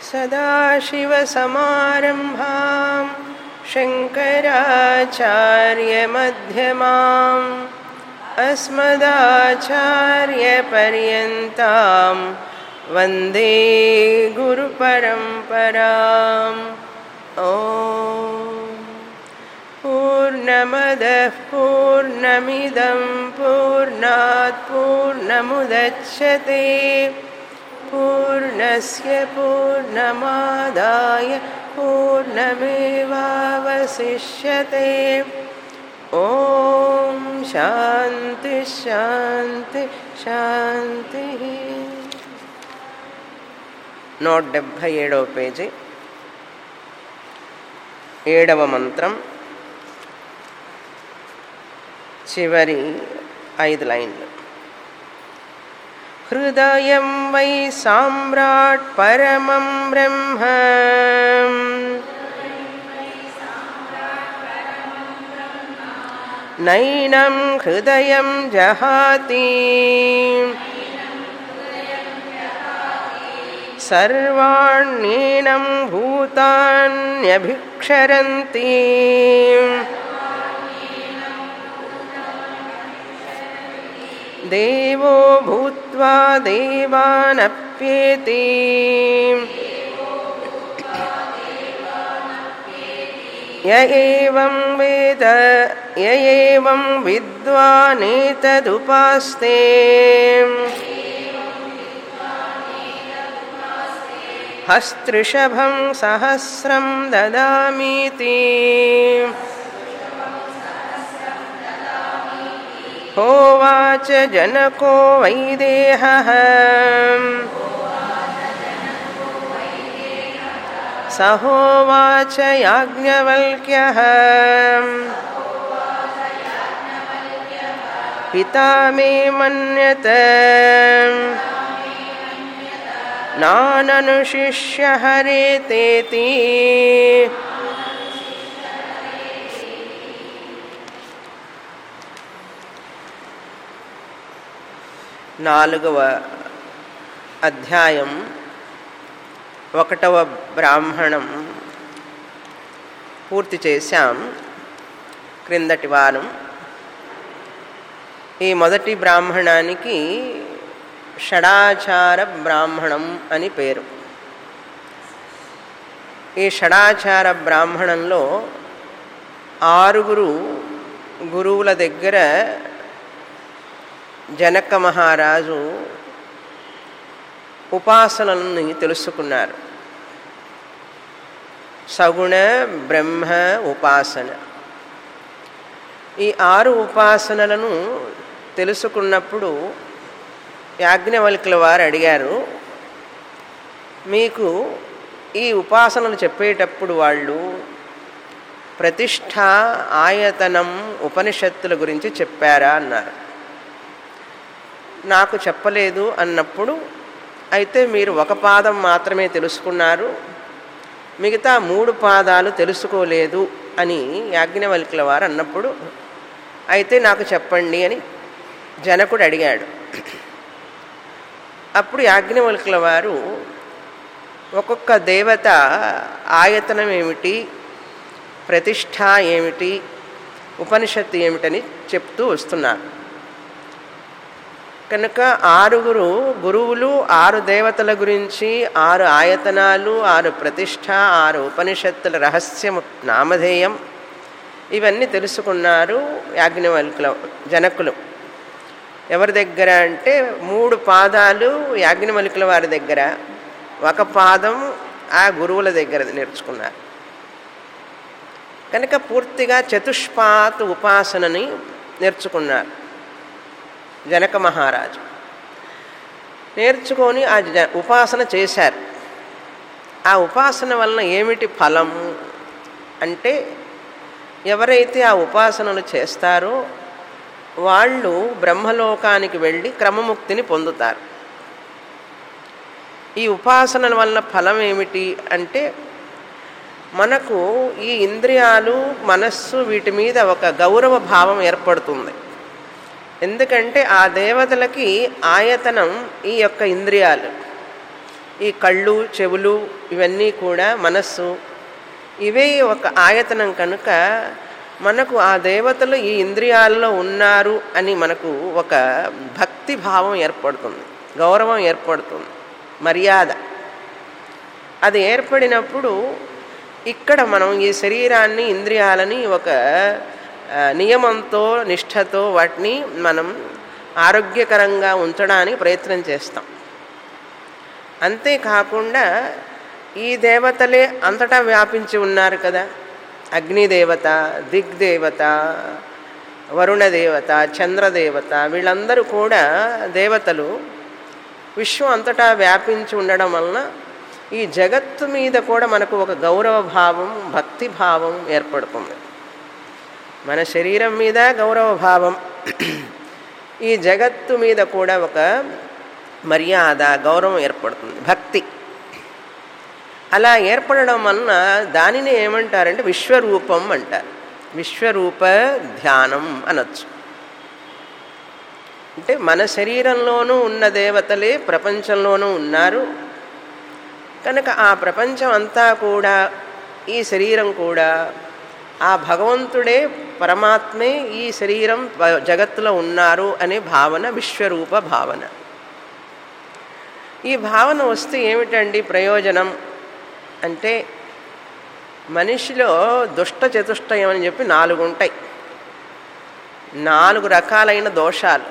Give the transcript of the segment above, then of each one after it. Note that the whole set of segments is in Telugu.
सदाशिवसमारम्भां शङ्कराचार्यमध्यमाम् अस्मदाचार्यपर्यन्तां वन्दे गुरुपरम्पराम् ॐ पूर्णमदः पूर्णमिदं पूर्णात् पूर्णमुदच्छते पूर्णस्य पूर्णमादाय पूर्णमेवावशिष्यते ॐ शान्ति శాంతి శాంతి నూట డెబ్భై ఏడవ పేజీ ఏడవ మంత్రం చివరి ఐదు లైన్లు హృదయం వై సామ్రాట్ పరమం బ్రహ్మ నైనం హృదయం జహాతి సర్వాణ్యేనం భూతాన్యభిక్షరంతి దేవో భూత్వా దేవానప్యేతి य एवं वेद य एवं विद्वानेतदुपास्ते हस्तृषभं सहस्रं ददामीति होवाच जनको वैदेहः सहोवाच याज्ञवल्क्यः पिता मे मन्यत नाननुशिष्य हरेतेति నాలుగవ అధ్యాయం ఒకటవ బ్రాహ్మణం పూర్తి చేశాం క్రిందటి వారం ఈ మొదటి బ్రాహ్మణానికి షడాచార బ్రాహ్మణం అని పేరు ఈ షడాచార బ్రాహ్మణంలో ఆరుగురు గురువుల దగ్గర జనక మహారాజు ఉపాసనలని తెలుసుకున్నారు సగుణ బ్రహ్మ ఉపాసన ఈ ఆరు ఉపాసనలను తెలుసుకున్నప్పుడు యాజ్ఞవల్కుల వారు అడిగారు మీకు ఈ ఉపాసనలు చెప్పేటప్పుడు వాళ్ళు ప్రతిష్ట ఆయతనం ఉపనిషత్తుల గురించి చెప్పారా అన్నారు నాకు చెప్పలేదు అన్నప్పుడు అయితే మీరు ఒక పాదం మాత్రమే తెలుసుకున్నారు మిగతా మూడు పాదాలు తెలుసుకోలేదు అని యాజ్ఞవల్కుల వారు అన్నప్పుడు అయితే నాకు చెప్పండి అని జనకుడు అడిగాడు అప్పుడు యాజ్ఞవల్కుల వారు ఒక్కొక్క దేవత ఆయతనం ఏమిటి ప్రతిష్ట ఏమిటి ఉపనిషత్తు ఏమిటని చెప్తూ వస్తున్నారు కనుక ఆరుగురు గురువులు ఆరు దేవతల గురించి ఆరు ఆయతనాలు ఆరు ప్రతిష్ట ఆరు ఉపనిషత్తుల రహస్యం నామధేయం ఇవన్నీ తెలుసుకున్నారు యాజ్ఞవల్కుల జనకులు ఎవరి దగ్గర అంటే మూడు పాదాలు యాజ్ఞవల్కుల వారి దగ్గర ఒక పాదం ఆ గురువుల దగ్గర నేర్చుకున్నారు కనుక పూర్తిగా చతుష్పాత్ ఉపాసనని నేర్చుకున్నారు జనక మహారాజు నేర్చుకొని ఆ జ ఉపాసన చేశారు ఆ ఉపాసన వలన ఏమిటి ఫలం అంటే ఎవరైతే ఆ ఉపాసనలు చేస్తారో వాళ్ళు బ్రహ్మలోకానికి వెళ్ళి క్రమముక్తిని పొందుతారు ఈ ఉపాసనల వల్ల ఫలం ఏమిటి అంటే మనకు ఈ ఇంద్రియాలు మనస్సు వీటి మీద ఒక గౌరవ భావం ఏర్పడుతుంది ఎందుకంటే ఆ దేవతలకి ఆయతనం ఈ యొక్క ఇంద్రియాలు ఈ కళ్ళు చెవులు ఇవన్నీ కూడా మనస్సు ఇవే ఒక ఆయతనం కనుక మనకు ఆ దేవతలు ఈ ఇంద్రియాలలో ఉన్నారు అని మనకు ఒక భక్తి భావం ఏర్పడుతుంది గౌరవం ఏర్పడుతుంది మర్యాద అది ఏర్పడినప్పుడు ఇక్కడ మనం ఈ శరీరాన్ని ఇంద్రియాలని ఒక ఆ, నియమంతో నిష్ఠతో వాటిని మనం ఆరోగ్యకరంగా ఉంచడానికి ప్రయత్నం చేస్తాం అంతేకాకుండా ఈ దేవతలే అంతటా వ్యాపించి ఉన్నారు కదా అగ్నిదేవత దిగ్దేవత వరుణదేవత చంద్రదేవత వీళ్ళందరూ కూడా దేవతలు విశ్వం అంతటా వ్యాపించి ఉండడం వలన ఈ జగత్తు మీద కూడా మనకు ఒక గౌరవ భావం భక్తి భావం ఏర్పడుతుంది మన శరీరం మీద గౌరవ భావం ఈ జగత్తు మీద కూడా ఒక మర్యాద గౌరవం ఏర్పడుతుంది భక్తి అలా ఏర్పడడం వలన దానిని ఏమంటారంటే విశ్వరూపం అంటారు విశ్వరూప ధ్యానం అనొచ్చు అంటే మన శరీరంలోనూ ఉన్న దేవతలే ప్రపంచంలోనూ ఉన్నారు కనుక ఆ ప్రపంచం అంతా కూడా ఈ శరీరం కూడా ఆ భగవంతుడే పరమాత్మే ఈ శరీరం ప- జగత్తులో ఉన్నారు అనే భావన విశ్వరూప భావన ఈ భావన వస్తే ఏమిటండి ప్రయోజనం అంటే మనిషిలో దుష్ట చతుష్టయం అని చెప్పి నాలుగు ఉంటాయి నాలుగు రకాలైన దోషాలు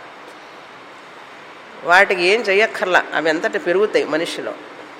వాటికి ఏం చెయ్యక్కర్లా అవి అంతటి పెరుగుతాయి మనిషిలో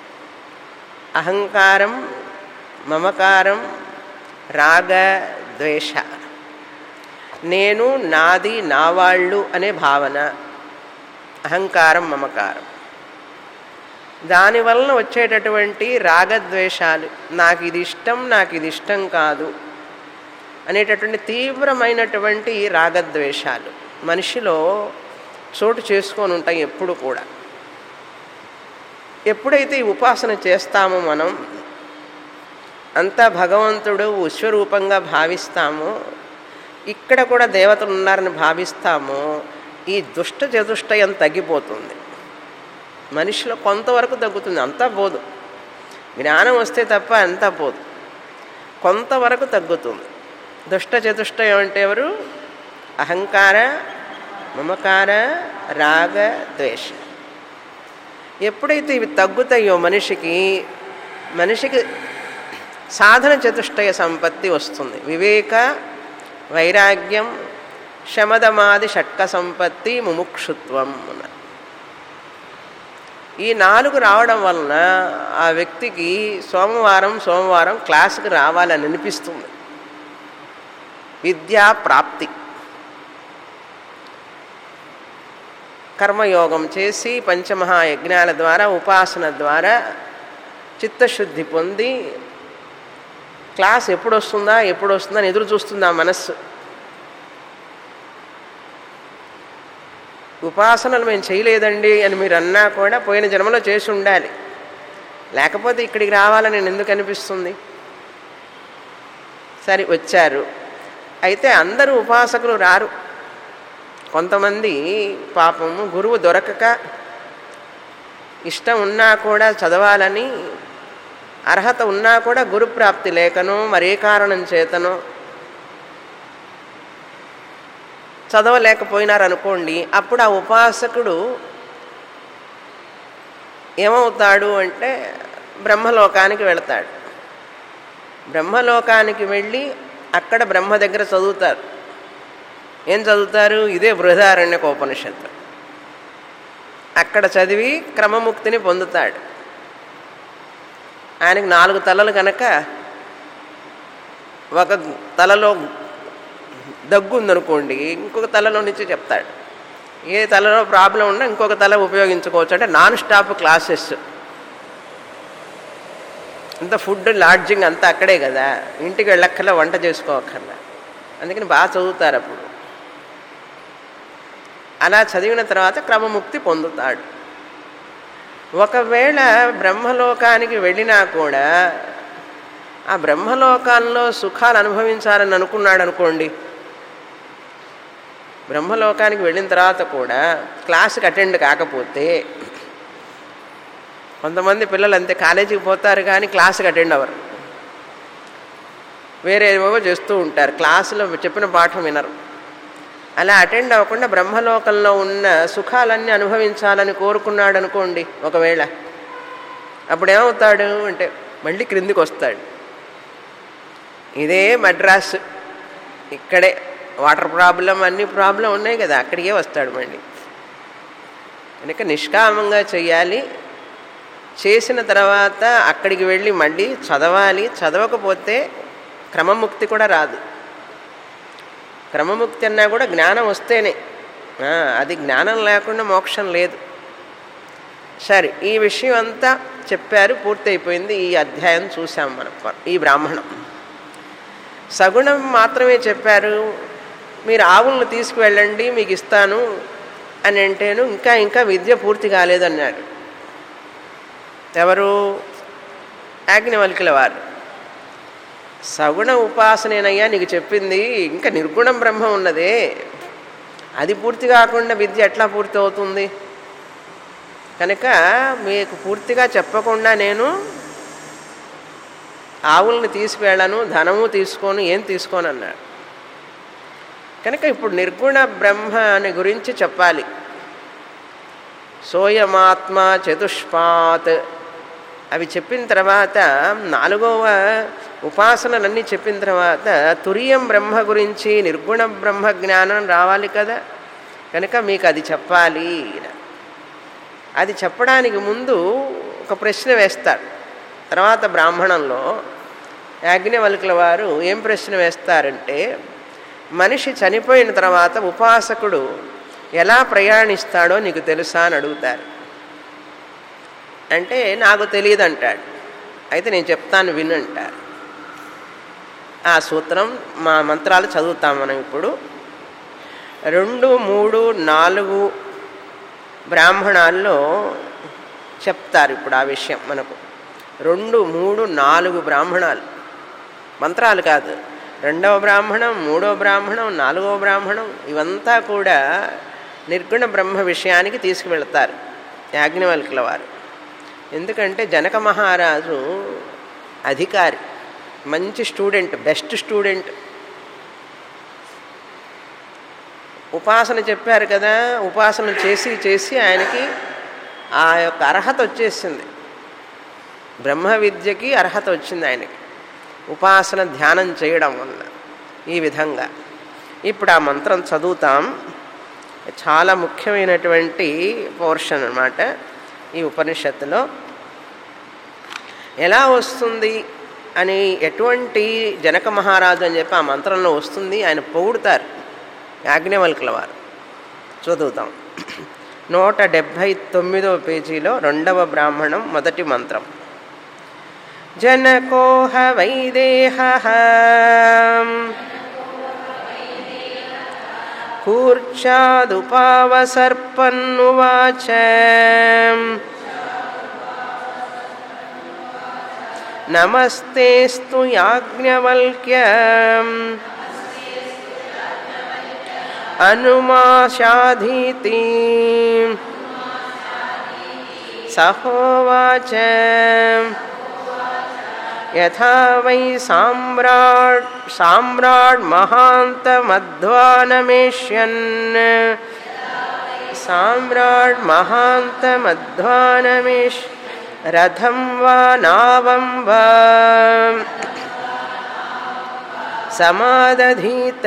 అహంకారం మమకారం రాగ ద్వేష నేను నాది నా వాళ్ళు అనే భావన అహంకారం మమకారం దానివలన వచ్చేటటువంటి రాగద్వేషాలు నాకు ఇది ఇష్టం నాకు ఇది ఇష్టం కాదు అనేటటువంటి తీవ్రమైనటువంటి రాగద్వేషాలు మనిషిలో చోటు చేసుకొని ఉంటాయి ఎప్పుడు కూడా ఎప్పుడైతే ఈ ఉపాసన చేస్తామో మనం అంతా భగవంతుడు విశ్వరూపంగా భావిస్తామో ఇక్కడ కూడా దేవతలు ఉన్నారని భావిస్తామో ఈ దుష్ట చతుష్టయం తగ్గిపోతుంది మనిషిలో కొంతవరకు తగ్గుతుంది అంతా పోదు జ్ఞానం వస్తే తప్ప అంతా పోదు కొంతవరకు తగ్గుతుంది దుష్ట చతుష్టయం అంటే ఎవరు అహంకార మమకార రాగ ద్వేష ఎప్పుడైతే ఇవి తగ్గుతాయో మనిషికి మనిషికి సాధన చతుష్టయ సంపత్తి వస్తుంది వివేక వైరాగ్యం శమదమాది షట్క సంపత్తి ముముక్షుత్వం అన్నారు ఈ నాలుగు రావడం వలన ఆ వ్యక్తికి సోమవారం సోమవారం క్లాసుకి రావాలని అనిపిస్తుంది విద్యా ప్రాప్తి కర్మయోగం చేసి పంచమహాయజ్ఞాల ద్వారా ఉపాసన ద్వారా చిత్తశుద్ధి పొంది క్లాస్ ఎప్పుడు వస్తుందా ఎప్పుడు వస్తుందా అని ఎదురు చూస్తుంది ఆ మనస్సు ఉపాసనలు మేము చేయలేదండి అని మీరు అన్నా కూడా పోయిన జన్మలో చేసి ఉండాలి లేకపోతే ఇక్కడికి రావాలని నేను ఎందుకు అనిపిస్తుంది సరే వచ్చారు అయితే అందరూ ఉపాసకులు రారు కొంతమంది పాపము గురువు దొరకక ఇష్టం ఉన్నా కూడా చదవాలని అర్హత ఉన్నా కూడా గురుప్రాప్తి లేకనో మరే కారణం చేతనో చదవలేకపోయినారనుకోండి అప్పుడు ఆ ఉపాసకుడు ఏమవుతాడు అంటే బ్రహ్మలోకానికి వెళతాడు బ్రహ్మలోకానికి వెళ్ళి అక్కడ బ్రహ్మ దగ్గర చదువుతారు ఏం చదువుతారు ఇదే బృహదారణ్యక ఉపనిషత్తు అక్కడ చదివి క్రమముక్తిని పొందుతాడు ఆయనకి నాలుగు తలలు కనుక ఒక తలలో దగ్గు ఉందనుకోండి ఇంకొక తలలో నుంచి చెప్తాడు ఏ తలలో ప్రాబ్లం ఉన్నా ఇంకొక తల ఉపయోగించుకోవచ్చు అంటే నాన్ స్టాప్ క్లాసెస్ అంత ఫుడ్ లాడ్జింగ్ అంతా అక్కడే కదా ఇంటికి వెళ్ళక్కర్లా వంట చేసుకోవక్కర్లా అందుకని బాగా చదువుతారు అప్పుడు అలా చదివిన తర్వాత క్రమముక్తి పొందుతాడు ఒకవేళ బ్రహ్మలోకానికి వెళ్ళినా కూడా ఆ బ్రహ్మలోకాల్లో సుఖాలు అనుభవించాలని అనుకున్నాడు అనుకోండి బ్రహ్మలోకానికి వెళ్ళిన తర్వాత కూడా క్లాసుకి అటెండ్ కాకపోతే కొంతమంది పిల్లలు అంతే కాలేజీకి పోతారు కానీ క్లాస్కి అటెండ్ అవ్వరు వేరే ఏవో చేస్తూ ఉంటారు క్లాసులో చెప్పిన పాఠం వినరు అలా అటెండ్ అవ్వకుండా బ్రహ్మలోకంలో ఉన్న సుఖాలన్నీ అనుభవించాలని కోరుకున్నాడు అనుకోండి ఒకవేళ అప్పుడు ఏమవుతాడు అంటే మళ్ళీ క్రిందికి వస్తాడు ఇదే మద్రాస్ ఇక్కడే వాటర్ ప్రాబ్లం అన్ని ప్రాబ్లం ఉన్నాయి కదా అక్కడికే వస్తాడు మళ్ళీ కనుక నిష్కామంగా చేయాలి చేసిన తర్వాత అక్కడికి వెళ్ళి మళ్ళీ చదవాలి చదవకపోతే క్రమముక్తి కూడా రాదు క్రమముక్తి అన్నా కూడా జ్ఞానం వస్తేనే ఆ, అది జ్ఞానం లేకుండా మోక్షం లేదు సరే ఈ విషయం అంతా చెప్పారు పూర్తయిపోయింది ఈ అధ్యాయం చూసాం మనం ఈ బ్రాహ్మణం సగుణం మాత్రమే చెప్పారు మీరు ఆవులను తీసుకువెళ్ళండి మీకు ఇస్తాను అని అంటేను ఇంకా ఇంకా విద్య పూర్తి కాలేదన్నాడు ఎవరు యాజ్ఞవల్కుల వారు సగుణ ఉపాసనేనయ్యా నీకు చెప్పింది ఇంకా నిర్గుణం బ్రహ్మ ఉన్నదే అది పూర్తి కాకుండా విద్య ఎట్లా పూర్తి అవుతుంది కనుక మీకు పూర్తిగా చెప్పకుండా నేను ఆవుల్ని తీసుకువెళ్ళను ధనము తీసుకోను ఏం తీసుకోను అన్నాడు కనుక ఇప్పుడు నిర్గుణ బ్రహ్మ అని గురించి చెప్పాలి సోయమాత్మ చతుష్పాత్ అవి చెప్పిన తర్వాత నాలుగవ ఉపాసనలన్నీ చెప్పిన తర్వాత తురియం బ్రహ్మ గురించి నిర్గుణ బ్రహ్మ జ్ఞానం రావాలి కదా కనుక మీకు అది చెప్పాలి అది చెప్పడానికి ముందు ఒక ప్రశ్న వేస్తారు తర్వాత బ్రాహ్మణంలో యాజ్ఞవల్కుల వారు ఏం ప్రశ్న వేస్తారంటే మనిషి చనిపోయిన తర్వాత ఉపాసకుడు ఎలా ప్రయాణిస్తాడో నీకు తెలుసా అని అడుగుతారు అంటే నాకు తెలియదు అంటాడు అయితే నేను చెప్తాను వినంటారు ఆ సూత్రం మా మంత్రాలు చదువుతాం మనం ఇప్పుడు రెండు మూడు నాలుగు బ్రాహ్మణాల్లో చెప్తారు ఇప్పుడు ఆ విషయం మనకు రెండు మూడు నాలుగు బ్రాహ్మణాలు మంత్రాలు కాదు రెండవ బ్రాహ్మణం మూడవ బ్రాహ్మణం నాలుగవ బ్రాహ్మణం ఇవంతా కూడా నిర్గుణ బ్రహ్మ విషయానికి తీసుకువెళ్తారు యాజ్ఞవల్కుల వారు ఎందుకంటే జనక మహారాజు అధికారి మంచి స్టూడెంట్ బెస్ట్ స్టూడెంట్ ఉపాసన చెప్పారు కదా ఉపాసన చేసి చేసి ఆయనకి ఆ యొక్క అర్హత వచ్చేసింది బ్రహ్మ విద్యకి అర్హత వచ్చింది ఆయనకి ఉపాసన ధ్యానం చేయడం వల్ల ఈ విధంగా ఇప్పుడు ఆ మంత్రం చదువుతాం చాలా ముఖ్యమైనటువంటి పోర్షన్ అనమాట ఈ ఉపనిషత్తులో ఎలా వస్తుంది అని ఎటువంటి జనక మహారాజు అని చెప్పి ఆ మంత్రంలో వస్తుంది ఆయన పొగుడుతారు యాజ్ఞవల్కుల వారు చదువుతాం నూట డెబ్భై తొమ్మిదవ పేజీలో రెండవ బ్రాహ్మణం మొదటి మంత్రం జనకోహ వైదేహ కూర్చాదుపావసర్పన్నువాచ నమస్తేస్తు యాజ్ఞవల్క్య అనుమాషాధీతి సహోవాచ యథా వై సామ్రాట్ సామ్రాట్ మహాంతమధ్వానమేష్యన్ సామ్రాట్ మహాంతమధ్వానమేష్ రథం వా నావం వా సమాదధీత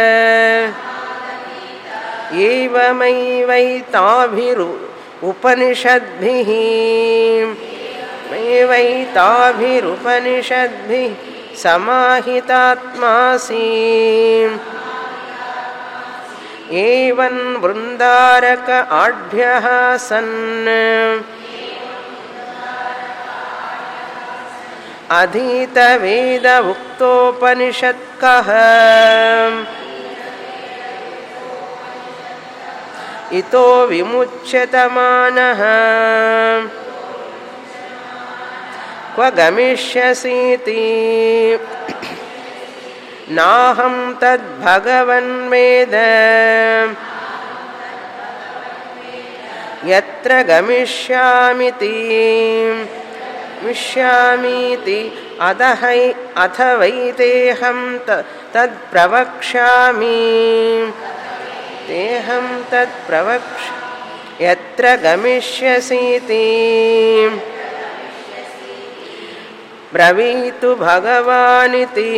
ఏవమైవైతాభిరు ఉపనిషద్భిः मैवैताभिरुपनिषद्भिः समाहितात्मासि एवन् वृन्दारक आढ्यः सन् अधीतवेद उक्तोपनिषत्कः इतो विमुच्यतमानः क्व गमिष्यसीति नाहं तद्भगवन्वेद यत्त ఎత్ర గమిష్యామితి మిష్యామీతి అదహై అథ వైతేహం తద్ ప్రవక్ష్యామి తేహం తత్ ప్రవక్ష ఎత్ర గమిష్యసీతి బ్రవీతు భగవానితి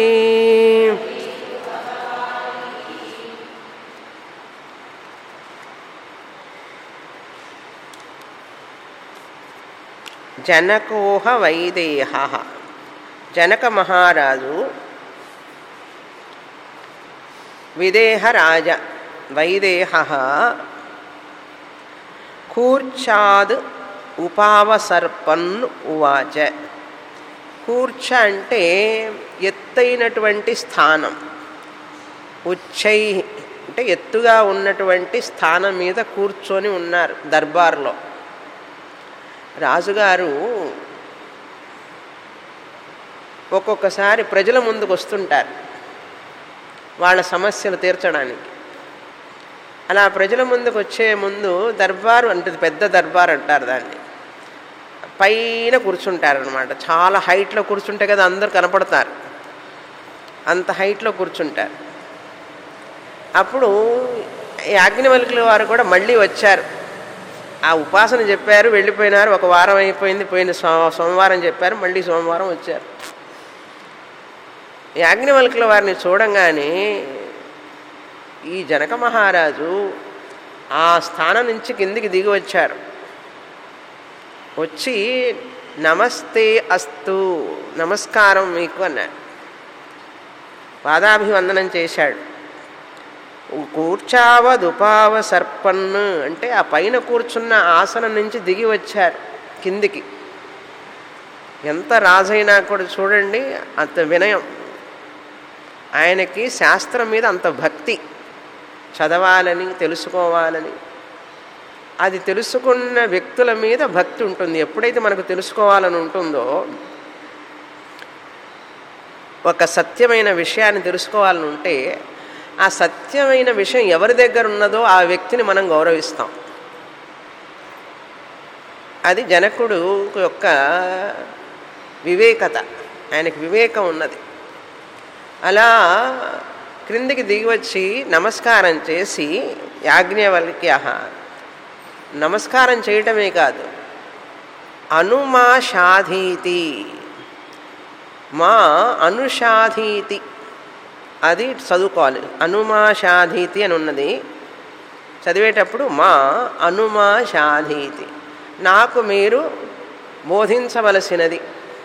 జనకోహ వైదేహ జనక మహారాజు విదేహ రాజ వైదేహ కూర్చాద్ ఉపావసర్పన్ ఉవాచ కూర్చ అంటే ఎత్తైనటువంటి స్థానం ఉచ్చై అంటే ఎత్తుగా ఉన్నటువంటి స్థానం మీద కూర్చొని ఉన్నారు దర్బార్లో రాజుగారు ఒక్కొక్కసారి ప్రజల ముందుకు వస్తుంటారు వాళ్ళ సమస్యలు తీర్చడానికి అలా ప్రజల ముందుకు వచ్చే ముందు దర్బారు అంటే పెద్ద దర్బార్ అంటారు దాన్ని పైన కూర్చుంటారనమాట చాలా హైట్లో కూర్చుంటే కదా అందరు కనపడతారు అంత హైట్లో కూర్చుంటారు అప్పుడు యాజ్ఞవల్కుల వారు కూడా మళ్ళీ వచ్చారు ఆ ఉపాసన చెప్పారు వెళ్ళిపోయినారు ఒక వారం అయిపోయింది పోయిన సోమవారం చెప్పారు మళ్ళీ సోమవారం వచ్చారు యాజ్ఞవల్కుల వారిని చూడంగానే ఈ జనక మహారాజు ఆ స్థానం నుంచి కిందికి దిగి వచ్చారు వచ్చి నమస్తే అస్తు నమస్కారం మీకు అన్నాడు పాదాభివందనం చేశాడు కూర్చావదుపావ సర్పన్ను అంటే ఆ పైన కూర్చున్న ఆసనం నుంచి దిగి వచ్చారు కిందికి ఎంత రాజైనా కూడా చూడండి అంత వినయం ఆయనకి శాస్త్రం మీద అంత భక్తి చదవాలని తెలుసుకోవాలని అది తెలుసుకున్న వ్యక్తుల మీద భక్తి ఉంటుంది ఎప్పుడైతే మనకు తెలుసుకోవాలని ఉంటుందో ఒక సత్యమైన విషయాన్ని తెలుసుకోవాలని ఉంటే ఆ సత్యమైన విషయం ఎవరి దగ్గర ఉన్నదో ఆ వ్యక్తిని మనం గౌరవిస్తాం అది జనకుడు యొక్క వివేకత ఆయనకి వివేకం ఉన్నది అలా క్రిందికి దిగి వచ్చి నమస్కారం చేసి యాజ్ఞవల్క్య నమస్కారం చేయటమే కాదు అనుమా షాధీతి మా అనుషాధీతి అది చదువుకోవాలి అనుమాషాధీతి అని ఉన్నది చదివేటప్పుడు మా అనుమాషాధీతి నాకు మీరు బోధించవలసినది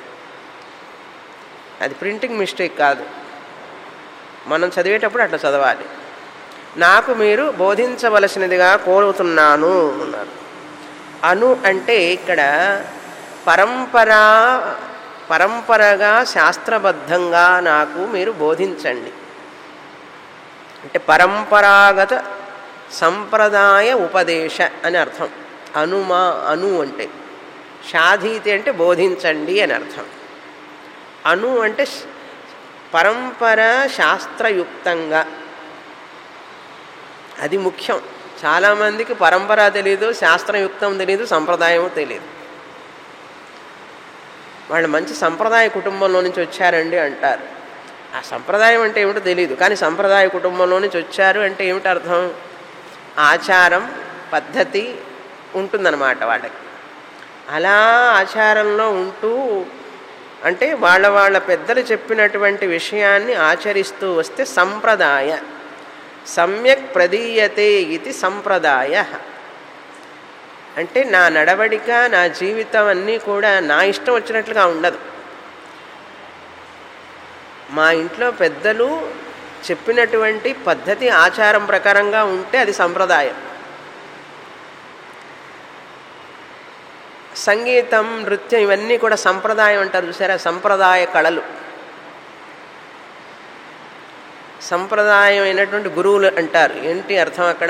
అది ప్రింటింగ్ మిస్టేక్ కాదు మనం చదివేటప్పుడు అట్లా చదవాలి నాకు మీరు బోధించవలసినదిగా కోరుతున్నాను అన్నారు అను అంటే ఇక్కడ పరంపరా పరంపరగా శాస్త్రబద్ధంగా నాకు మీరు బోధించండి అంటే పరంపరాగత సంప్రదాయ ఉపదేశ అని అర్థం అనుమా అను అంటే షాధీతి అంటే బోధించండి అని అర్థం అను అంటే పరంపర శాస్త్రయుక్తంగా అది ముఖ్యం చాలామందికి పరంపర తెలీదు శాస్త్రయుక్తం తెలీదు సంప్రదాయం తెలియదు వాళ్ళు మంచి సంప్రదాయ కుటుంబంలో నుంచి వచ్చారండి అంటారు ఆ సంప్రదాయం అంటే ఏమిటో తెలియదు కానీ సంప్రదాయ కుటుంబంలో నుంచి వచ్చారు అంటే ఏమిటి అర్థం ఆచారం పద్ధతి ఉంటుందన్నమాట వాళ్ళకి అలా ఆచారంలో ఉంటూ అంటే వాళ్ళ వాళ్ళ పెద్దలు చెప్పినటువంటి విషయాన్ని ఆచరిస్తూ వస్తే సంప్రదాయ సమ్యక్ ప్రదీయతే ఇది సంప్రదాయ అంటే నా నడవడిక నా జీవితం అన్నీ కూడా నా ఇష్టం వచ్చినట్లుగా ఉండదు మా ఇంట్లో పెద్దలు చెప్పినటువంటి పద్ధతి ఆచారం ప్రకారంగా ఉంటే అది సంప్రదాయం సంగీతం నృత్యం ఇవన్నీ కూడా సంప్రదాయం అంటారు చూసారా సంప్రదాయ కళలు సంప్రదాయమైనటువంటి గురువులు అంటారు ఏంటి అర్థం అక్కడ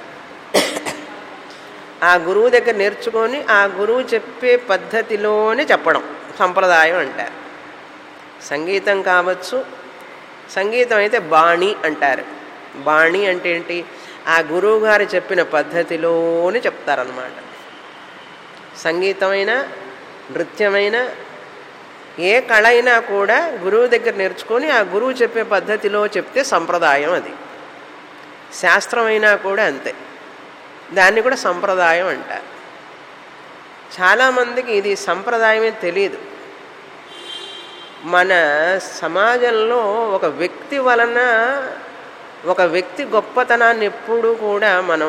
ఆ గురువు దగ్గర నేర్చుకొని ఆ గురువు చెప్పే పద్ధతిలోనే చెప్పడం సంప్రదాయం అంటారు సంగీతం కావచ్చు సంగీతం అయితే బాణి అంటారు బాణి అంటే ఏంటి ఆ గురువు గారు చెప్పిన పద్ధతిలోనే చెప్తారనమాట సంగీతమైన నృత్యమైన ఏ కళ అయినా కూడా గురువు దగ్గర నేర్చుకొని ఆ గురువు చెప్పే పద్ధతిలో చెప్తే సంప్రదాయం అది శాస్త్రమైనా కూడా అంతే దాన్ని కూడా సంప్రదాయం అంటారు చాలామందికి ఇది సంప్రదాయమే తెలియదు మన సమాజంలో ఒక వ్యక్తి వలన ఒక వ్యక్తి గొప్పతనాన్ని ఎప్పుడూ కూడా మనం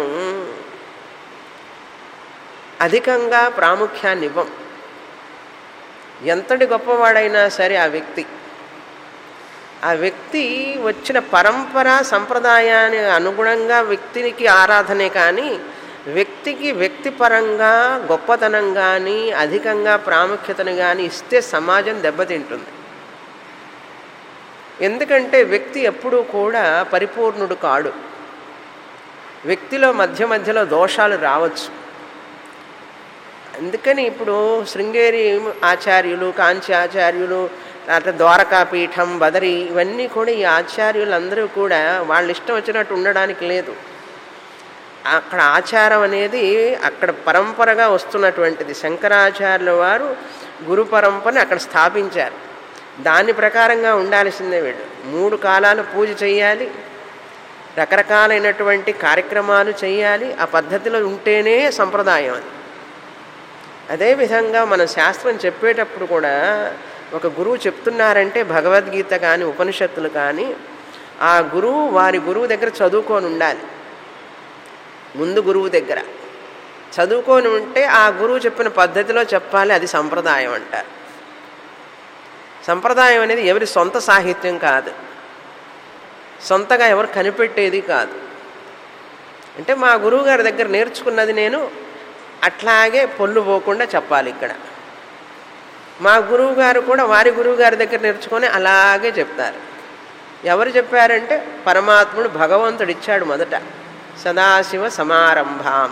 అధికంగా ప్రాముఖ్యాన్ని ఇవ్వం ఎంతటి గొప్పవాడైనా సరే ఆ వ్యక్తి ఆ వ్యక్తి వచ్చిన పరంపర సంప్రదాయాన్ని అనుగుణంగా వ్యక్తికి ఆరాధనే కానీ వ్యక్తికి వ్యక్తిపరంగా గొప్పతనం కానీ అధికంగా ప్రాముఖ్యతను కానీ ఇస్తే సమాజం దెబ్బతింటుంది ఎందుకంటే వ్యక్తి ఎప్పుడూ కూడా పరిపూర్ణుడు కాడు వ్యక్తిలో మధ్య మధ్యలో దోషాలు రావచ్చు అందుకని ఇప్పుడు శృంగేరి ఆచార్యులు కాంచి ఆచార్యులు తర్వాత ద్వారకాపీఠం బదరి ఇవన్నీ కూడా ఈ ఆచార్యులందరూ కూడా వాళ్ళ ఇష్టం వచ్చినట్టు ఉండడానికి లేదు అక్కడ ఆచారం అనేది అక్కడ పరంపరగా వస్తున్నటువంటిది శంకరాచార్యుల వారు గురు పరంపరని అక్కడ స్థాపించారు దాని ప్రకారంగా ఉండాల్సిందే వీళ్ళు మూడు కాలాలు పూజ చేయాలి రకరకాలైనటువంటి కార్యక్రమాలు చేయాలి ఆ పద్ధతిలో ఉంటేనే సంప్రదాయం అది అదేవిధంగా మన శాస్త్రం చెప్పేటప్పుడు కూడా ఒక గురువు చెప్తున్నారంటే భగవద్గీత కానీ ఉపనిషత్తులు కానీ ఆ గురువు వారి గురువు దగ్గర చదువుకొని ఉండాలి ముందు గురువు దగ్గర చదువుకొని ఉంటే ఆ గురువు చెప్పిన పద్ధతిలో చెప్పాలి అది సంప్రదాయం అంటారు సంప్రదాయం అనేది ఎవరి సొంత సాహిత్యం కాదు సొంతగా ఎవరు కనిపెట్టేది కాదు అంటే మా గురువు గారి దగ్గర నేర్చుకున్నది నేను అట్లాగే పొల్లు పోకుండా చెప్పాలి ఇక్కడ మా గురువు గారు కూడా వారి గురువు గారి దగ్గర నేర్చుకొని అలాగే చెప్తారు ఎవరు చెప్పారంటే పరమాత్ముడు భగవంతుడు ఇచ్చాడు మొదట సదాశివ సమారంభాం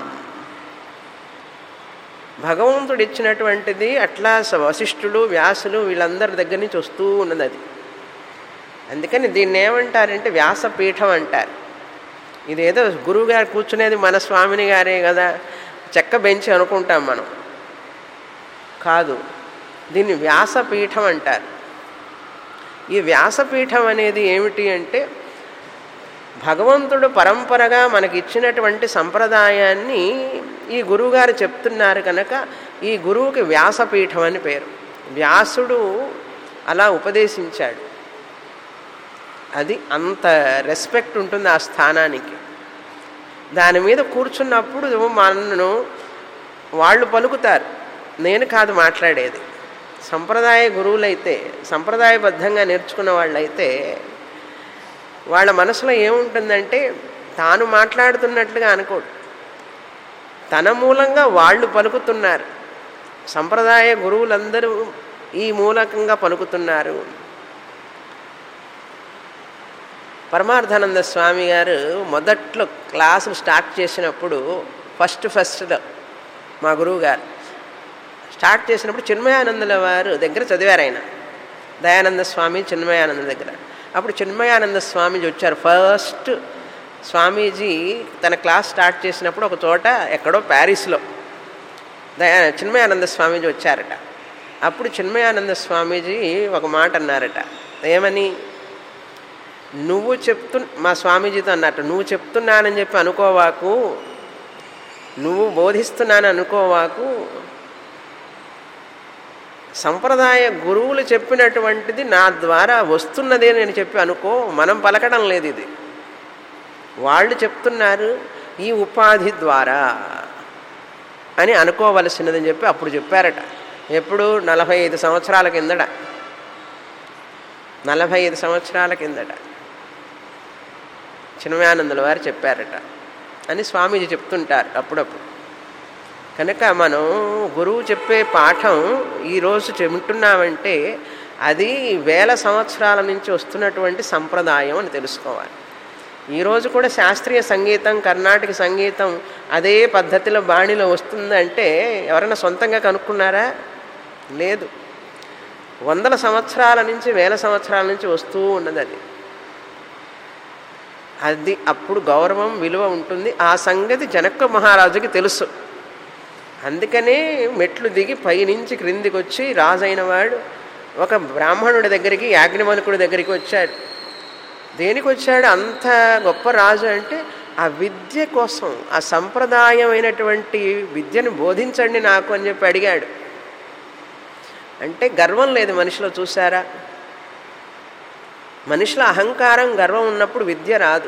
భగవంతుడు ఇచ్చినటువంటిది అట్లా వశిష్ఠులు వ్యాసులు వీళ్ళందరి దగ్గర నుంచి వస్తూ ఉన్నది అది అందుకని దీన్ని ఏమంటారంటే వ్యాసపీఠం అంటారు ఇదేదో గురువుగారు కూర్చునేది మన స్వామిని గారే కదా చెక్క బెంచి అనుకుంటాం మనం కాదు దీన్ని వ్యాసపీఠం అంటారు ఈ వ్యాసపీఠం అనేది ఏమిటి అంటే భగవంతుడు పరంపరగా మనకి ఇచ్చినటువంటి సంప్రదాయాన్ని ఈ గురువుగారు చెప్తున్నారు కనుక ఈ గురువుకి వ్యాసపీఠం అని పేరు వ్యాసుడు అలా ఉపదేశించాడు అది అంత రెస్పెక్ట్ ఉంటుంది ఆ స్థానానికి దాని మీద కూర్చున్నప్పుడు మనను వాళ్ళు పలుకుతారు నేను కాదు మాట్లాడేది సంప్రదాయ గురువులైతే సంప్రదాయబద్ధంగా నేర్చుకున్న వాళ్ళైతే వాళ్ళ మనసులో ఏముంటుందంటే తాను మాట్లాడుతున్నట్లుగా అనుకోడు తన మూలంగా వాళ్ళు పలుకుతున్నారు సంప్రదాయ గురువులందరూ ఈ మూలకంగా పలుకుతున్నారు పరమార్థానంద స్వామి గారు మొదట్లో క్లాసులు స్టార్ట్ చేసినప్పుడు ఫస్ట్ ఫస్ట్లో మా గురువు గారు స్టార్ట్ చేసినప్పుడు చిన్మయానందుల వారు దగ్గర చదివారు ఆయన దయానంద స్వామి చిన్మయానంద దగ్గర అప్పుడు చిన్మయానంద స్వామీజీ వచ్చారు ఫస్ట్ స్వామీజీ తన క్లాస్ స్టార్ట్ చేసినప్పుడు ఒక చోట ఎక్కడో ప్యారిస్లో దయా చిన్మయానంద స్వామీజీ వచ్చారట అప్పుడు చిన్మయానంద స్వామీజీ ఒక మాట అన్నారట ఏమని నువ్వు చెప్తు మా స్వామీజీతో అన్నట్టు నువ్వు చెప్తున్నానని చెప్పి అనుకోవాకు నువ్వు బోధిస్తున్నాను అనుకోవాకు సంప్రదాయ గురువులు చెప్పినటువంటిది నా ద్వారా వస్తున్నదే నేను చెప్పి అనుకో మనం పలకడం లేదు ఇది వాళ్ళు చెప్తున్నారు ఈ ఉపాధి ద్వారా అని అనుకోవలసినదని చెప్పి అప్పుడు చెప్పారట ఎప్పుడు నలభై ఐదు సంవత్సరాల కిందట నలభై ఐదు సంవత్సరాల కిందట చిన్మయానందుల వారు చెప్పారట అని స్వామీజీ చెప్తుంటారు అప్పుడప్పుడు కనుక మనం గురువు చెప్పే పాఠం ఈరోజు చెబుతున్నామంటే అది వేల సంవత్సరాల నుంచి వస్తున్నటువంటి సంప్రదాయం అని తెలుసుకోవాలి ఈరోజు కూడా శాస్త్రీయ సంగీతం కర్ణాటక సంగీతం అదే పద్ధతిలో బాణిలో వస్తుందంటే ఎవరైనా సొంతంగా కనుక్కున్నారా లేదు వందల సంవత్సరాల నుంచి వేల సంవత్సరాల నుంచి వస్తూ ఉన్నది అది అది అప్పుడు గౌరవం విలువ ఉంటుంది ఆ సంగతి జనక మహారాజుకి తెలుసు అందుకనే మెట్లు దిగి పైనుంచి క్రిందికి వచ్చి రాజైన వాడు ఒక బ్రాహ్మణుడి దగ్గరికి యాజ్ఞవల్కుడి దగ్గరికి వచ్చాడు దేనికి వచ్చాడు అంత గొప్ప రాజు అంటే ఆ విద్య కోసం ఆ సంప్రదాయమైనటువంటి విద్యను బోధించండి నాకు అని చెప్పి అడిగాడు అంటే గర్వం లేదు మనిషిలో చూసారా మనిషిలో అహంకారం గర్వం ఉన్నప్పుడు విద్య రాదు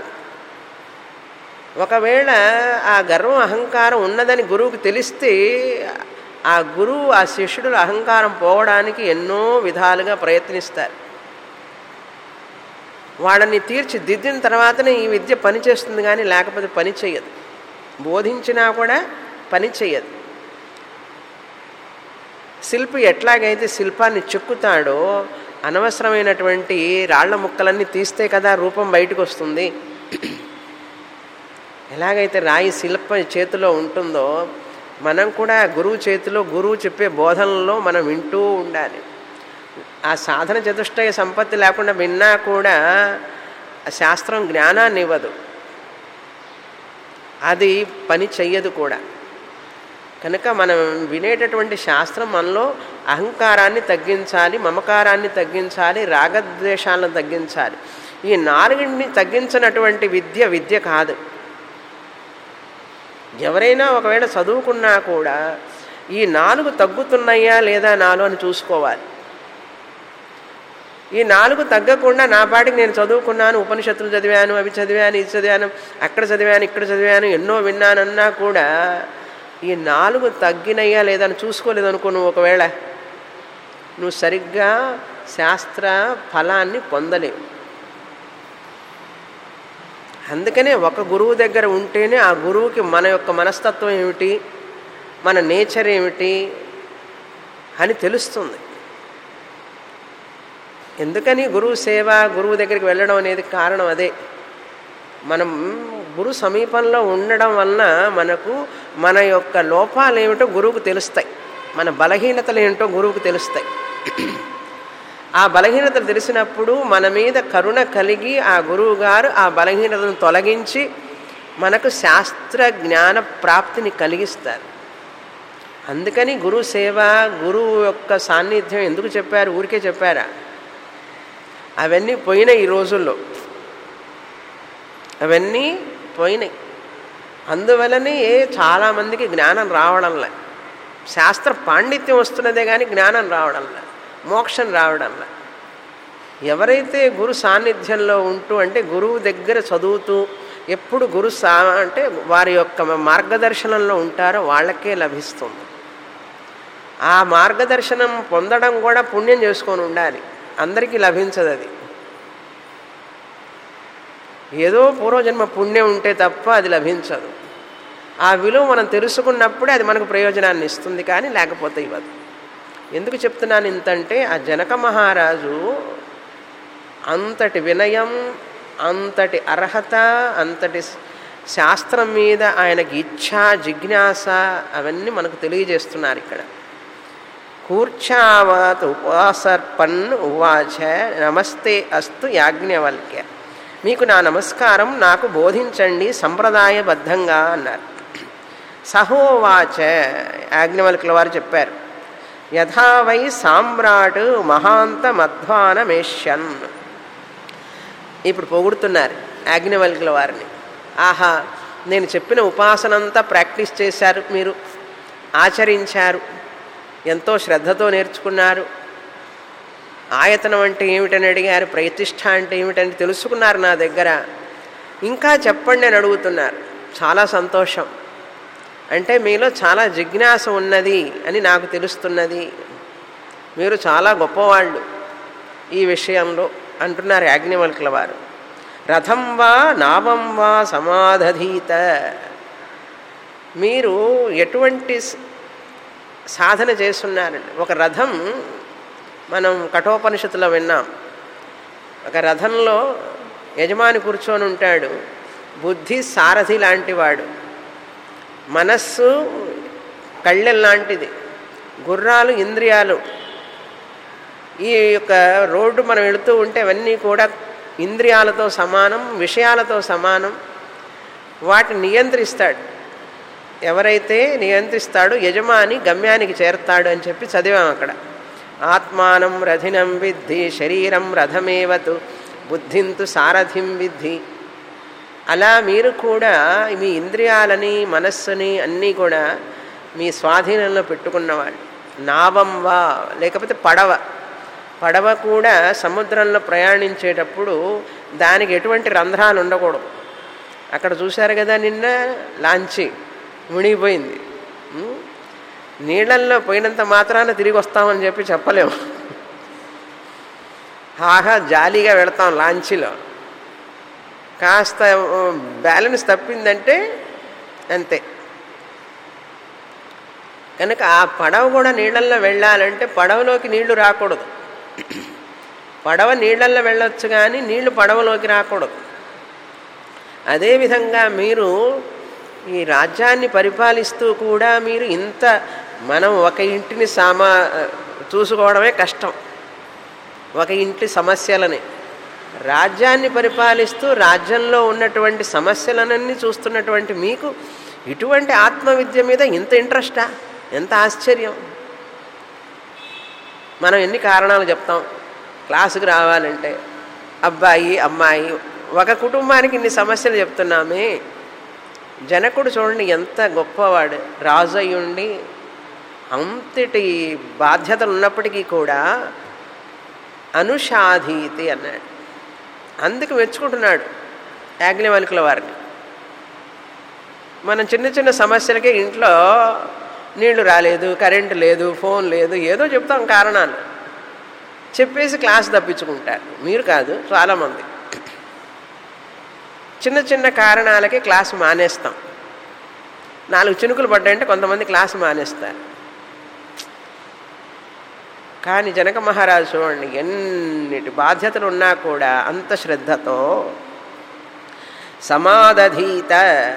ఒకవేళ ఆ గర్వం అహంకారం ఉన్నదని గురువుకి తెలిస్తే ఆ గురువు ఆ శిష్యుడు అహంకారం పోవడానికి ఎన్నో విధాలుగా ప్రయత్నిస్తారు వాళ్ళని తీర్చిదిద్దిన తర్వాతనే ఈ విద్య పనిచేస్తుంది కానీ లేకపోతే పని చేయదు బోధించినా కూడా పని చేయదు శిల్పి ఎట్లాగైతే శిల్పాన్ని చెక్కుతాడో అనవసరమైనటువంటి రాళ్ల ముక్కలన్నీ తీస్తే కదా రూపం బయటకు వస్తుంది ఎలాగైతే రాయి శిల్ప చేతిలో ఉంటుందో మనం కూడా గురువు చేతిలో గురువు చెప్పే బోధనలో మనం వింటూ ఉండాలి ఆ సాధన చతుష్టయ సంపత్తి లేకుండా విన్నా కూడా ఆ శాస్త్రం జ్ఞానాన్ని ఇవ్వదు అది పని చెయ్యదు కూడా కనుక మనం వినేటటువంటి శాస్త్రం మనలో అహంకారాన్ని తగ్గించాలి మమకారాన్ని తగ్గించాలి రాగద్వేషాలను తగ్గించాలి ఈ నాలుగింటిని తగ్గించినటువంటి విద్య విద్య కాదు ఎవరైనా ఒకవేళ చదువుకున్నా కూడా ఈ నాలుగు తగ్గుతున్నాయా లేదా నాలో అని చూసుకోవాలి ఈ నాలుగు తగ్గకుండా నా పాటికి నేను చదువుకున్నాను ఉపనిషత్తులు చదివాను అవి చదివాను ఇది చదివాను అక్కడ చదివాను ఇక్కడ చదివాను ఎన్నో విన్నానన్నా కూడా ఈ నాలుగు తగ్గినయ్యా లేదని చూసుకోలేదు అనుకో నువ్వు ఒకవేళ నువ్వు సరిగ్గా శాస్త్ర ఫలాన్ని పొందలేవు అందుకనే ఒక గురువు దగ్గర ఉంటేనే ఆ గురువుకి మన యొక్క మనస్తత్వం ఏమిటి మన నేచర్ ఏమిటి అని తెలుస్తుంది ఎందుకని గురువు సేవ గురువు దగ్గరికి వెళ్ళడం అనేది కారణం అదే మనం గురు సమీపంలో ఉండడం వలన మనకు మన యొక్క లోపాలు ఏమిటో గురువుకు తెలుస్తాయి మన బలహీనతలు ఏంటో గురువుకు తెలుస్తాయి ఆ బలహీనతలు తెలిసినప్పుడు మన మీద కరుణ కలిగి ఆ గురువు గారు ఆ బలహీనతను తొలగించి మనకు శాస్త్ర జ్ఞాన ప్రాప్తిని కలిగిస్తారు అందుకని గురు సేవ గురువు యొక్క సాన్నిధ్యం ఎందుకు చెప్పారు ఊరికే చెప్పారా అవన్నీ పోయినాయి ఈ రోజుల్లో అవన్నీ పోయినాయి అందువలనే చాలామందికి జ్ఞానం రావడంలే శాస్త్ర పాండిత్యం వస్తున్నదే కానీ జ్ఞానం రావడంలే మోక్షం రావడంలే ఎవరైతే గురు సాన్నిధ్యంలో ఉంటూ అంటే గురువు దగ్గర చదువుతూ ఎప్పుడు గురు సా అంటే వారి యొక్క మార్గదర్శనంలో ఉంటారో వాళ్ళకే లభిస్తుంది ఆ మార్గదర్శనం పొందడం కూడా పుణ్యం చేసుకొని ఉండాలి అందరికీ లభించదు అది ఏదో పూర్వజన్మ పుణ్యం ఉంటే తప్ప అది లభించదు ఆ విలువ మనం తెలుసుకున్నప్పుడే అది మనకు ప్రయోజనాన్ని ఇస్తుంది కానీ లేకపోతే ఇవ్వదు ఎందుకు చెప్తున్నాను ఇంతంటే ఆ జనక మహారాజు అంతటి వినయం అంతటి అర్హత అంతటి శాస్త్రం మీద ఆయనకి ఇచ్ఛ జిజ్ఞాస అవన్నీ మనకు తెలియజేస్తున్నారు ఇక్కడ కూర్చావత్ ఉపాసర్పన్ ఉవాచ నమస్తే అస్తు యాజ్ఞవల్క్య మీకు నా నమస్కారం నాకు బోధించండి సంప్రదాయబద్ధంగా అన్నారు సహోవాచ యాజ్ఞవల్కుల వారు చెప్పారు యథా వై సామ్రాట్ మహాంత మధ్వానమేష్యన్ ఇప్పుడు పొగుడుతున్నారు యాజ్ఞవల్కుల వారిని ఆహా నేను చెప్పిన ఉపాసనంతా ప్రాక్టీస్ చేశారు మీరు ఆచరించారు ఎంతో శ్రద్ధతో నేర్చుకున్నారు ఆయతనం అంటే ఏమిటని అడిగారు ప్రతిష్ట అంటే ఏమిటని తెలుసుకున్నారు నా దగ్గర ఇంకా చెప్పండి అని అడుగుతున్నారు చాలా సంతోషం అంటే మీలో చాలా జిజ్ఞాస ఉన్నది అని నాకు తెలుస్తున్నది మీరు చాలా గొప్పవాళ్ళు ఈ విషయంలో అంటున్నారు యాజ్ఞవల్కుల వారు రథం వా నావం వా సమాధీత మీరు ఎటువంటి సాధన చేస్తున్నారండి ఒక రథం మనం కఠోపనిషత్తులో విన్నాం ఒక రథంలో యజమాని కూర్చొని ఉంటాడు బుద్ధి సారథి లాంటివాడు మనస్సు కళ్ళెం లాంటిది గుర్రాలు ఇంద్రియాలు ఈ యొక్క రోడ్డు మనం వెళుతూ ఉంటే అవన్నీ కూడా ఇంద్రియాలతో సమానం విషయాలతో సమానం వాటిని నియంత్రిస్తాడు ఎవరైతే నియంత్రిస్తాడో యజమాని గమ్యానికి చేరతాడు అని చెప్పి చదివాం అక్కడ ఆత్మానం రథినం విద్ధి శరీరం రథమేవతు బుద్ధింతు సారథిం విద్ధి అలా మీరు కూడా మీ ఇంద్రియాలని మనస్సుని అన్నీ కూడా మీ స్వాధీనంలో పెట్టుకున్నవాళ్ళు నావం వా లేకపోతే పడవ పడవ కూడా సముద్రంలో ప్రయాణించేటప్పుడు దానికి ఎటువంటి రంధ్రాలు ఉండకూడదు అక్కడ చూశారు కదా నిన్న లాంచి మునిగిపోయింది ఉం? నీళ్ళల్లో పోయినంత మాత్రాన తిరిగి వస్తామని చెప్పి చెప్పలేము హాగా జాలీగా వెళతాం లాంచీలో కాస్త బ్యాలెన్స్ తప్పిందంటే అంతే కనుక ఆ పడవ కూడా నీళ్ళల్లో వెళ్ళాలంటే పడవలోకి నీళ్లు రాకూడదు పడవ నీళ్ళల్లో వెళ్ళొచ్చు కానీ నీళ్లు పడవలోకి రాకూడదు అదేవిధంగా మీరు ఈ రాజ్యాన్ని పరిపాలిస్తూ కూడా మీరు ఇంత మనం ఒక ఇంటిని సామా చూసుకోవడమే కష్టం ఒక ఇంటి సమస్యలని రాజ్యాన్ని పరిపాలిస్తూ రాజ్యంలో ఉన్నటువంటి సమస్యలనన్నీ చూస్తున్నటువంటి మీకు ఇటువంటి ఆత్మవిద్య మీద ఇంత ఇంట్రెస్టా ఎంత ఆశ్చర్యం మనం ఎన్ని కారణాలు చెప్తాం క్లాసుకు రావాలంటే అబ్బాయి అమ్మాయి ఒక కుటుంబానికి ఇన్ని సమస్యలు చెప్తున్నామే జనకుడు చూడండి ఎంత గొప్పవాడు రాజు అయ్యుండి అంతటి బాధ్యతలు ఉన్నప్పటికీ కూడా అనుషాధీతి అన్నాడు అందుకు మెచ్చుకుంటున్నాడు యాజ్ఞవల్కుల వారిని మనం చిన్న చిన్న సమస్యలకే ఇంట్లో నీళ్లు రాలేదు కరెంటు లేదు ఫోన్ లేదు ఏదో చెప్తాం కారణాలు చెప్పేసి క్లాస్ తప్పించుకుంటారు మీరు కాదు చాలామంది చిన్న చిన్న కారణాలకే క్లాస్ మానేస్తాం నాలుగు చినుకులు పడ్డాయంటే కొంతమంది క్లాస్ మానేస్తారు కానీ జనక మహారాజు చూడండి ఎన్నిటి బాధ్యతలు ఉన్నా కూడా అంత శ్రద్ధతో సమాధీత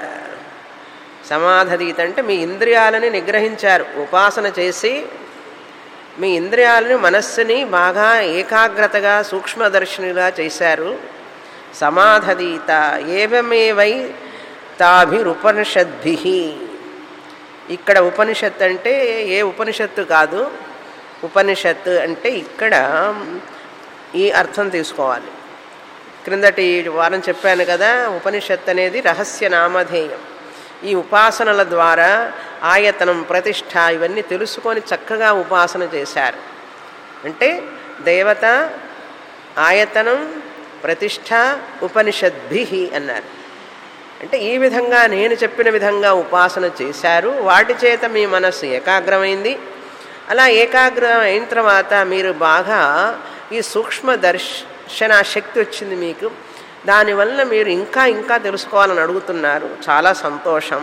సమాధీత అంటే మీ ఇంద్రియాలని నిగ్రహించారు ఉపాసన చేసి మీ ఇంద్రియాలని మనస్సుని బాగా ఏకాగ్రతగా సూక్ష్మదర్శినిగా చేశారు సమాధీత ఏవమేవై తాభిరుపనిషద్భి ఇక్కడ ఉపనిషత్ అంటే ఏ ఉపనిషత్తు కాదు ఉపనిషత్ అంటే ఇక్కడ ఈ అర్థం తీసుకోవాలి క్రిందటి వారం చెప్పాను కదా ఉపనిషత్ అనేది రహస్య నామధేయం ఈ ఉపాసనల ద్వారా ఆయతనం ప్రతిష్ట ఇవన్నీ తెలుసుకొని చక్కగా ఉపాసన చేశారు అంటే దేవత ఆయతనం ప్రతిష్ట ఉపనిషద్భి అన్నారు అంటే ఈ విధంగా నేను చెప్పిన విధంగా ఉపాసన చేశారు వాటి చేత మీ మనస్సు ఏకాగ్రమైంది అలా ఏకాగ్రం అయిన తర్వాత మీరు బాగా ఈ సూక్ష్మ దర్శన శక్తి వచ్చింది మీకు దానివల్ల మీరు ఇంకా ఇంకా తెలుసుకోవాలని అడుగుతున్నారు చాలా సంతోషం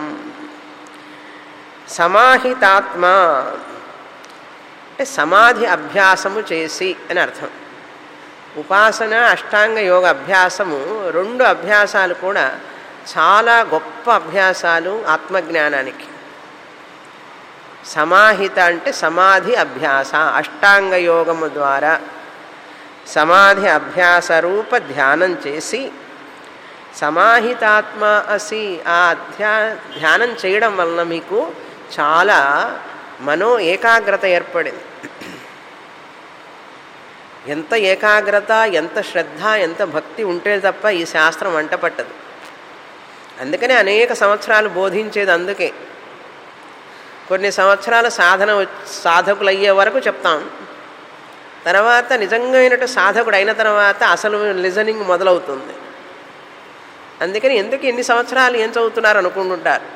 సమాహితాత్మ అంటే సమాధి అభ్యాసము చేసి అని అర్థం ఉపాసన అష్టాంగ యోగ అభ్యాసము రెండు అభ్యాసాలు కూడా చాలా గొప్ప అభ్యాసాలు ఆత్మజ్ఞానానికి సమాహిత అంటే సమాధి అభ్యాస అష్టాంగ యోగము ద్వారా సమాధి అభ్యాస రూప ధ్యానం చేసి సమాహితాత్మ అసి ఆ అధ్యా ధ్యానం చేయడం వలన మీకు చాలా మనో ఏకాగ్రత ఏర్పడింది ఎంత ఏకాగ్రత ఎంత శ్రద్ధ ఎంత భక్తి ఉంటే తప్ప ఈ శాస్త్రం వంట పట్టదు అందుకనే అనేక సంవత్సరాలు బోధించేది అందుకే కొన్ని సంవత్సరాల సాధన సాధకులు అయ్యే వరకు చెప్తాం తర్వాత నిజంగా అయినట్టు సాధకుడు అయిన తర్వాత అసలు లిజనింగ్ మొదలవుతుంది అందుకని ఎందుకు ఎన్ని సంవత్సరాలు ఏం చదువుతున్నారు అనుకుంటుంటారు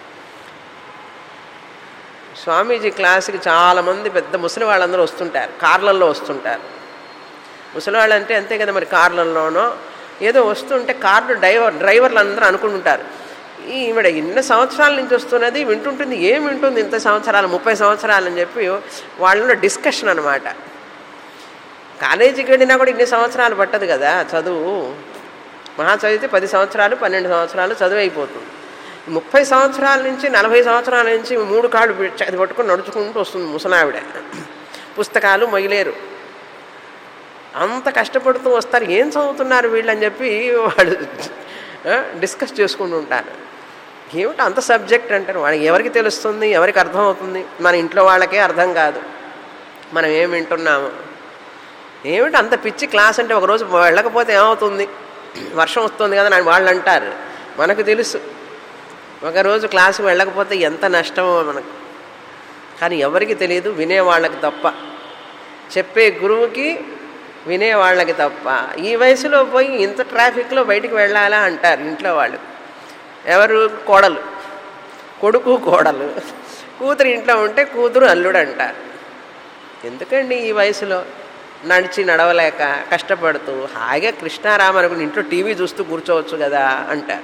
స్వామీజీ క్లాస్కి చాలామంది పెద్ద ముసలి వాళ్ళందరూ వస్తుంటారు కార్లల్లో వస్తుంటారు ముసలి వాళ్ళు అంటే అంతే కదా మరి కార్లల్లోనో ఏదో వస్తుంటే కార్లు డ్రైవర్ డ్రైవర్లు అందరూ అనుకుంటుంటారు ఈవిడ ఎన్ని సంవత్సరాల నుంచి వస్తున్నది వింటుంటుంది ఏం వింటుంది ఇంత సంవత్సరాలు ముప్పై సంవత్సరాలు అని చెప్పి వాళ్ళలో డిస్కషన్ అనమాట కాలేజీకి వెళ్ళినా కూడా ఇన్ని సంవత్సరాలు పట్టదు కదా చదువు మహా చదివితే పది సంవత్సరాలు పన్నెండు సంవత్సరాలు చదువు అయిపోతుంది ముప్పై సంవత్సరాల నుంచి నలభై సంవత్సరాల నుంచి మూడు కాళ్ళు అది పట్టుకొని నడుచుకుంటూ వస్తుంది ముసలావిడ పుస్తకాలు మొయ్యలేరు అంత కష్టపడుతూ వస్తారు ఏం చదువుతున్నారు వీళ్ళు అని చెప్పి వాడు డిస్కస్ చేసుకుంటూ ఉంటారు ఏమిటి అంత సబ్జెక్ట్ అంటారు వాడికి ఎవరికి తెలుస్తుంది ఎవరికి అర్థమవుతుంది మన ఇంట్లో వాళ్ళకే అర్థం కాదు మనం ఏం వింటున్నాము ఏమిటి అంత పిచ్చి క్లాస్ అంటే ఒకరోజు వెళ్ళకపోతే ఏమవుతుంది వర్షం వస్తుంది కదా అని వాళ్ళు అంటారు మనకు తెలుసు ఒకరోజు క్లాసుకు వెళ్ళకపోతే ఎంత నష్టమో మనకు కానీ ఎవరికి తెలియదు వినేవాళ్ళకి తప్ప చెప్పే గురువుకి వినేవాళ్ళకి తప్ప ఈ వయసులో పోయి ఇంత ట్రాఫిక్లో బయటికి వెళ్ళాలా అంటారు ఇంట్లో వాళ్ళు ఎవరు కోడలు కొడుకు కోడలు కూతురు ఇంట్లో ఉంటే కూతురు అల్లుడు అంటారు ఎందుకండి ఈ వయసులో నడిచి నడవలేక కష్టపడుతూ హాయిగా కృష్ణారామ అనుకుని ఇంట్లో టీవీ చూస్తూ కూర్చోవచ్చు కదా అంటారు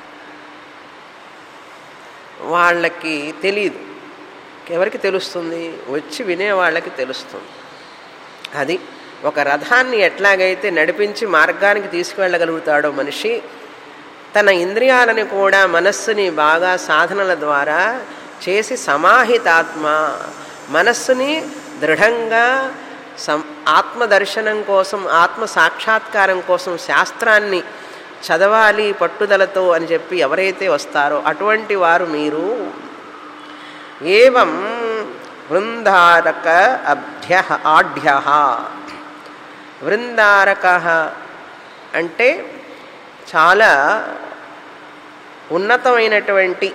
వాళ్ళకి తెలియదు ఎవరికి తెలుస్తుంది వచ్చి వినే వాళ్ళకి తెలుస్తుంది అది ఒక రథాన్ని ఎట్లాగైతే నడిపించి మార్గానికి తీసుకువెళ్ళగలుగుతాడో మనిషి తన ఇంద్రియాలని కూడా మనస్సుని బాగా సాధనల ద్వారా చేసి సమాహితాత్మ మనస్సుని దృఢంగా సం ఆత్మదర్శనం కోసం ఆత్మ సాక్షాత్కారం కోసం శాస్త్రాన్ని చదవాలి పట్టుదలతో అని చెప్పి ఎవరైతే వస్తారో అటువంటి వారు మీరు ఏవం వృందారక అభ్య ఆఢ్య వృందారక అంటే చాలా ఉన్నతమైనటువంటి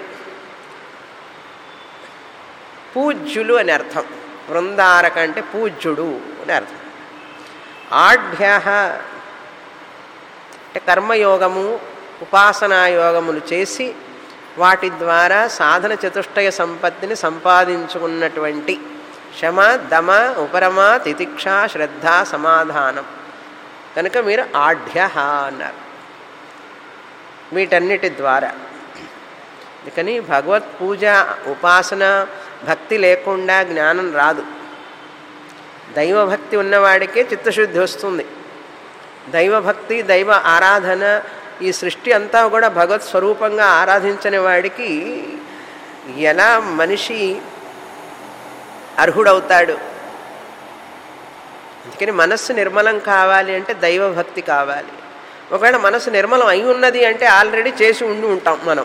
పూజ్యులు అని అర్థం వృందారక అంటే పూజ్యుడు అని అర్థం ఆఢ్య అంటే కర్మయోగము ఉపాసనా యోగములు చేసి వాటి ద్వారా సాధన చతుష్టయ సంపత్తిని సంపాదించుకున్నటువంటి శమ దమ ఉపరమ తితిక్ష శ్రద్ధ సమాధానం కనుక మీరు ఆఢ్య అన్నారు వీటన్నిటి ద్వారా అందుకని భగవత్ పూజ ఉపాసన భక్తి లేకుండా జ్ఞానం రాదు దైవభక్తి ఉన్నవాడికే చిత్తశుద్ధి వస్తుంది దైవభక్తి దైవ ఆరాధన ఈ సృష్టి అంతా కూడా భగవత్ స్వరూపంగా ఆరాధించని వాడికి ఎలా మనిషి అర్హుడవుతాడు అందుకని మనస్సు నిర్మలం కావాలి అంటే దైవభక్తి కావాలి ఒకవేళ మనసు నిర్మలం అయి ఉన్నది అంటే ఆల్రెడీ చేసి ఉండి ఉంటాం మనం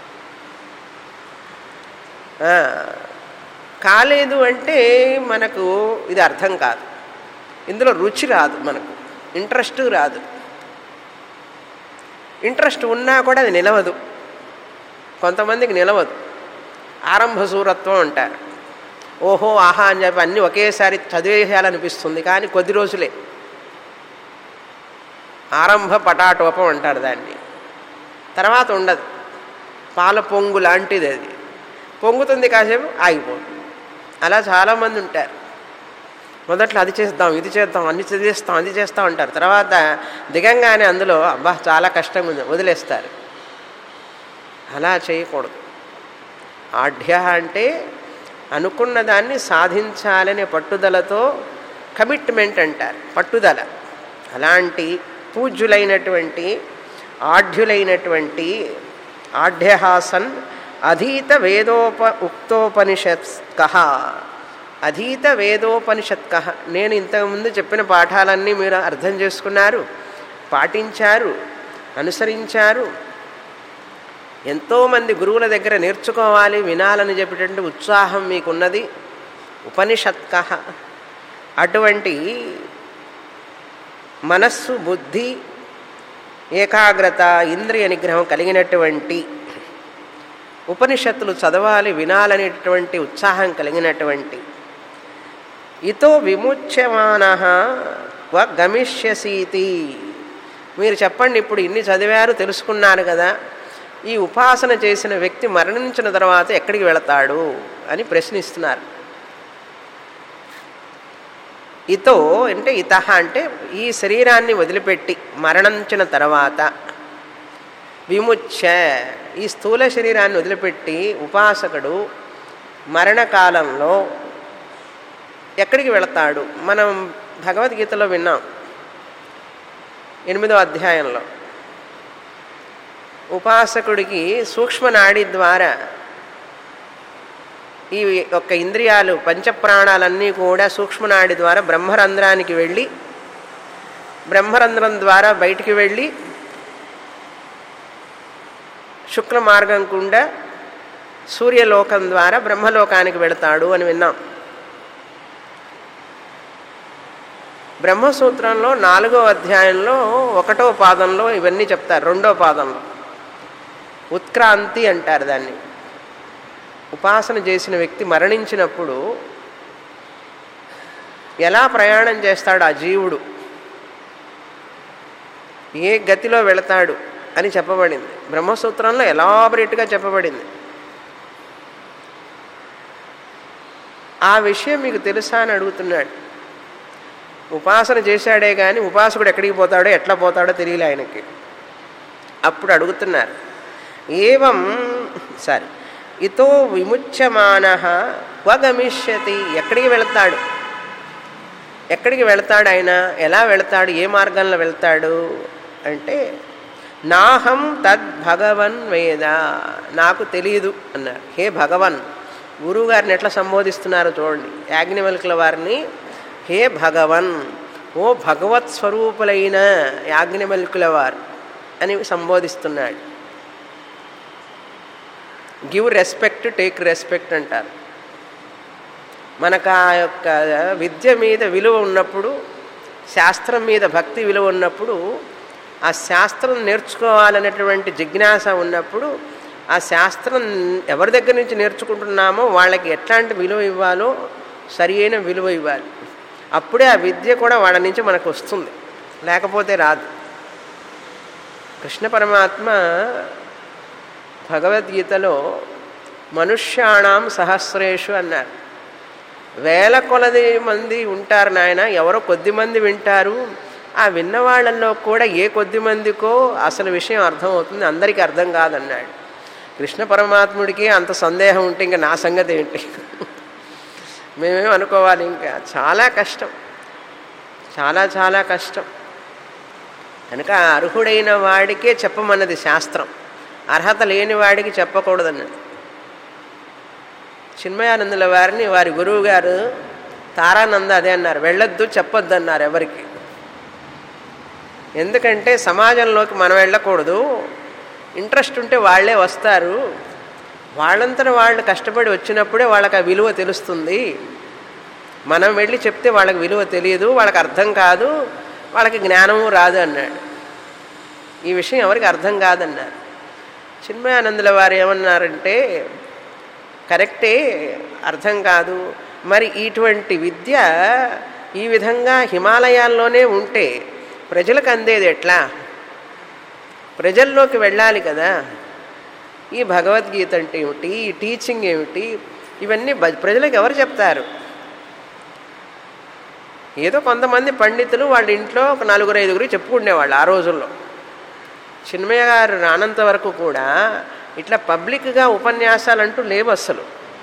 కాలేదు అంటే మనకు ఇది అర్థం కాదు ఇందులో రుచి రాదు మనకు ఇంట్రెస్ట్ రాదు ఇంట్రెస్ట్ ఉన్నా కూడా అది నిలవదు కొంతమందికి నిలవదు ఆరంభ సూరత్వం అంటారు ఓహో ఆహా అని చెప్పి అన్నీ ఒకేసారి చదివేయాలనిపిస్తుంది కానీ కొద్ది రోజులే ఆరంభ పటాటోపం అంటారు దాన్ని తర్వాత ఉండదు పాల పొంగు లాంటిది అది పొంగుతుంది కాసేపు ఆగిపోతుంది అలా చాలామంది ఉంటారు మొదట్లో అది చేద్దాం ఇది చేద్దాం అన్ని చదివేస్తాం అది చేస్తాం అంటారు తర్వాత దిగంగానే అందులో అబ్బా చాలా కష్టంగా ఉంది వదిలేస్తారు అలా చేయకూడదు ఆఢ్య అంటే అనుకున్న దాన్ని సాధించాలనే పట్టుదలతో కమిట్మెంట్ అంటారు పట్టుదల అలాంటి పూజ్యులైనటువంటి ఆఢ్యులైనటువంటి ఆఢ్యహాసన్ అధీత వేదోప ఉక్తోపనిషత్ కహ అధీత వేదోపనిషత్ కహ నేను ఇంతకుముందు చెప్పిన పాఠాలన్నీ మీరు అర్థం చేసుకున్నారు పాటించారు అనుసరించారు ఎంతోమంది గురువుల దగ్గర నేర్చుకోవాలి వినాలని చెప్పేటువంటి ఉత్సాహం మీకున్నది ఉపనిషత్క అటువంటి మనస్సు బుద్ధి ఏకాగ్రత ఇంద్రియ నిగ్రహం కలిగినటువంటి ఉపనిషత్తులు చదవాలి వినాలనేటటువంటి ఉత్సాహం కలిగినటువంటి ఇతో విముచ్యమాన వ గమిష్యసీతి మీరు చెప్పండి ఇప్పుడు ఇన్ని చదివారు తెలుసుకున్నారు కదా ఈ ఉపాసన చేసిన వ్యక్తి మరణించిన తర్వాత ఎక్కడికి వెళతాడు అని ప్రశ్నిస్తున్నారు ఇతో అంటే ఇత అంటే ఈ శరీరాన్ని వదిలిపెట్టి మరణించిన తర్వాత విముచ్చ ఈ స్థూల శరీరాన్ని వదిలిపెట్టి ఉపాసకుడు మరణకాలంలో ఎక్కడికి వెళతాడు మనం భగవద్గీతలో విన్నాం ఎనిమిదో అధ్యాయంలో ఉపాసకుడికి సూక్ష్మనాడి ద్వారా ఈ యొక్క ఇంద్రియాలు పంచప్రాణాలన్నీ కూడా సూక్ష్మనాడి ద్వారా బ్రహ్మరంధ్రానికి వెళ్ళి బ్రహ్మరంధ్రం ద్వారా బయటికి వెళ్ళి శుక్ల మార్గం కుండా సూర్యలోకం ద్వారా బ్రహ్మలోకానికి వెళతాడు అని విన్నాం బ్రహ్మసూత్రంలో నాలుగో అధ్యాయంలో ఒకటో పాదంలో ఇవన్నీ చెప్తారు రెండో పాదంలో ఉత్క్రాంతి అంటారు దాన్ని ఉపాసన చేసిన వ్యక్తి మరణించినప్పుడు ఎలా ప్రయాణం చేస్తాడు ఆ జీవుడు ఏ గతిలో వెళతాడు అని చెప్పబడింది బ్రహ్మసూత్రంలో ఎలాబరేట్గా చెప్పబడింది ఆ విషయం మీకు తెలుసా అని అడుగుతున్నాడు ఉపాసన చేశాడే కానీ ఉపాసకుడు ఎక్కడికి పోతాడో ఎట్లా పోతాడో తెలియలే ఆయనకి అప్పుడు అడుగుతున్నారు ఏవం సరే ఇతో విముచ్యమాన వగమిష్యతి ఎక్కడికి వెళతాడు ఎక్కడికి వెళతాడు ఆయన ఎలా వెళతాడు ఏ మార్గంలో వెళ్తాడు అంటే నాహం తద్ భగవన్ వేద నాకు తెలియదు అన్నారు హే భగవన్ గురువుగారిని ఎట్లా సంబోధిస్తున్నారో చూడండి యాజ్ఞవల్కుల వారిని హే భగవన్ ఓ భగవత్ స్వరూపులైన యాజ్ఞవల్కుల వారు అని సంబోధిస్తున్నాడు గివ్ రెస్పెక్ట్ టేక్ రెస్పెక్ట్ అంటారు మనకు ఆ యొక్క విద్య మీద విలువ ఉన్నప్పుడు శాస్త్రం మీద భక్తి విలువ ఉన్నప్పుడు ఆ శాస్త్రం నేర్చుకోవాలనేటువంటి జిజ్ఞాస ఉన్నప్పుడు ఆ శాస్త్రం ఎవరి దగ్గర నుంచి నేర్చుకుంటున్నామో వాళ్ళకి ఎట్లాంటి విలువ ఇవ్వాలో సరి అయిన విలువ ఇవ్వాలి అప్పుడే ఆ విద్య కూడా వాళ్ళ నుంచి మనకు వస్తుంది లేకపోతే రాదు కృష్ణ పరమాత్మ భగవద్గీతలో మనుష్యాణం సహస్రేషు అన్నారు వేల కొలది మంది ఉంటారు నాయన ఎవరో కొద్ది మంది వింటారు ఆ విన్న వాళ్ళల్లో కూడా ఏ కొద్ది మందికో అసలు విషయం అర్థమవుతుంది అందరికీ అర్థం కాదన్నాడు కృష్ణ పరమాత్ముడికి అంత సందేహం ఉంటే ఇంకా నా సంగతి ఏంటి మేమేం అనుకోవాలి ఇంకా చాలా కష్టం చాలా చాలా కష్టం కనుక అర్హుడైన వాడికే చెప్పమన్నది శాస్త్రం అర్హత లేని వాడికి చెప్పకూడదన్నది చిన్మయానందుల వారిని వారి గురువు గారు తారానంద అదే అన్నారు వెళ్ళొద్దు చెప్పొద్దు అన్నారు ఎవరికి ఎందుకంటే సమాజంలోకి మనం వెళ్ళకూడదు ఇంట్రెస్ట్ ఉంటే వాళ్ళే వస్తారు వాళ్ళంతట వాళ్ళు కష్టపడి వచ్చినప్పుడే వాళ్ళకి ఆ విలువ తెలుస్తుంది మనం వెళ్ళి చెప్తే వాళ్ళకి విలువ తెలియదు వాళ్ళకి అర్థం కాదు వాళ్ళకి జ్ఞానము రాదు అన్నాడు ఈ విషయం ఎవరికి అర్థం కాదన్నారు చిన్మయానందుల వారు ఏమన్నారంటే కరెక్టే అర్థం కాదు మరి ఇటువంటి విద్య ఈ విధంగా హిమాలయాల్లోనే ఉంటే ప్రజలకు అందేది ఎట్లా ప్రజల్లోకి వెళ్ళాలి కదా ఈ భగవద్గీత అంటే ఏమిటి ఈ టీచింగ్ ఏమిటి ఇవన్నీ ప్రజలకు ఎవరు చెప్తారు ఏదో కొంతమంది పండితులు వాళ్ళ ఇంట్లో ఒక నలుగురు ఐదుగురు చెప్పుకునేవాళ్ళు ఆ రోజుల్లో చిన్మయ్య గారు రానంత వరకు కూడా ఇట్లా పబ్లిక్గా ఉపన్యాసాలు అంటూ లేవు అసలు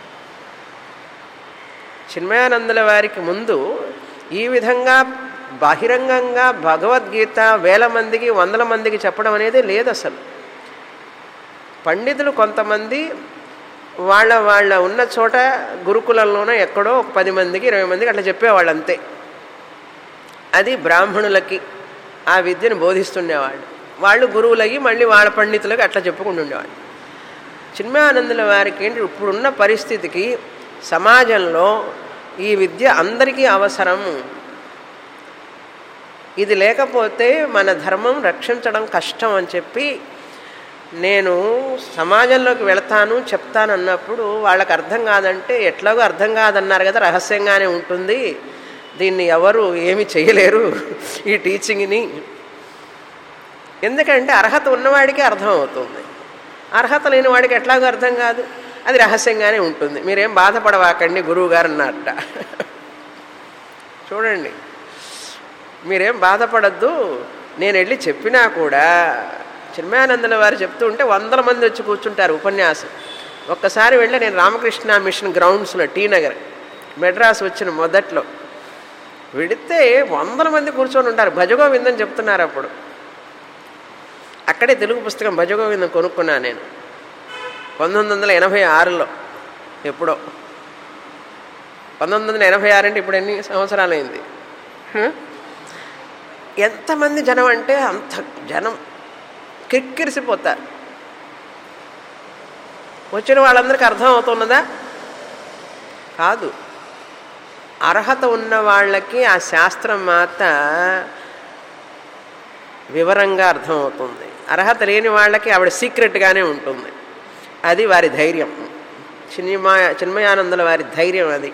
చిన్మయానందుల వారికి ముందు ఈ విధంగా బహిరంగంగా భగవద్గీత వేల మందికి వందల మందికి చెప్పడం అనేది లేదు అసలు పండితులు కొంతమంది వాళ్ళ వాళ్ళ ఉన్న చోట గురుకులంలోనో ఎక్కడో ఒక పది మందికి ఇరవై మందికి అట్లా చెప్పేవాళ్ళు అంతే అది బ్రాహ్మణులకి ఆ విద్యను బోధిస్తుండేవాళ్ళు వాళ్ళు గురువులయ్యి మళ్ళీ వాళ్ళ పండితులకి అట్లా చెప్పుకుంటూ ఉండేవాళ్ళు చిన్మయానందుల వారికి ఏంటి ఇప్పుడున్న పరిస్థితికి సమాజంలో ఈ విద్య అందరికీ అవసరం ఇది లేకపోతే మన ధర్మం రక్షించడం కష్టం అని చెప్పి నేను సమాజంలోకి వెళతాను చెప్తాను అన్నప్పుడు వాళ్ళకి అర్థం కాదంటే ఎట్లాగో అర్థం కాదన్నారు కదా రహస్యంగానే ఉంటుంది దీన్ని ఎవరు ఏమి చేయలేరు ఈ టీచింగ్ని ఎందుకంటే అర్హత ఉన్నవాడికి అర్థం అవుతుంది అర్హత లేని వాడికి ఎట్లాగో అర్థం కాదు అది రహస్యంగానే ఉంటుంది మీరేం బాధపడవాకండి గురువు గారు అన్నట్ట చూడండి మీరేం బాధపడద్దు నేను వెళ్ళి చెప్పినా కూడా చిన్మయానందుల వారు చెప్తూ ఉంటే వందల మంది వచ్చి కూర్చుంటారు ఉపన్యాసం ఒక్కసారి వెళ్ళి నేను రామకృష్ణ మిషన్ గ్రౌండ్స్లో టీ నగర్ మెడ్రాస్ వచ్చిన మొదట్లో వెడితే వందల మంది కూర్చొని ఉంటారు భజగోవిందం చెప్తున్నారు అప్పుడు అక్కడే తెలుగు పుస్తకం భజగోవిందం కొనుక్కున్నాను నేను పంతొమ్మిది వందల ఎనభై ఆరులో ఎప్పుడో పంతొమ్మిది వందల ఎనభై ఆరు అంటే ఇప్పుడు ఎన్ని సంవత్సరాలైంది ఎంతమంది జనం అంటే అంత జనం కిక్కిరిసిపోతారు వచ్చిన వాళ్ళందరికీ అర్థం అవుతున్నదా కాదు అర్హత ఉన్న వాళ్ళకి ఆ శాస్త్రం మాత వివరంగా అర్థమవుతుంది అర్హత లేని వాళ్ళకి ఆవిడ సీక్రెట్గానే ఉంటుంది అది వారి ధైర్యం చిన్మయ చిన్మయానందుల వారి ధైర్యం అది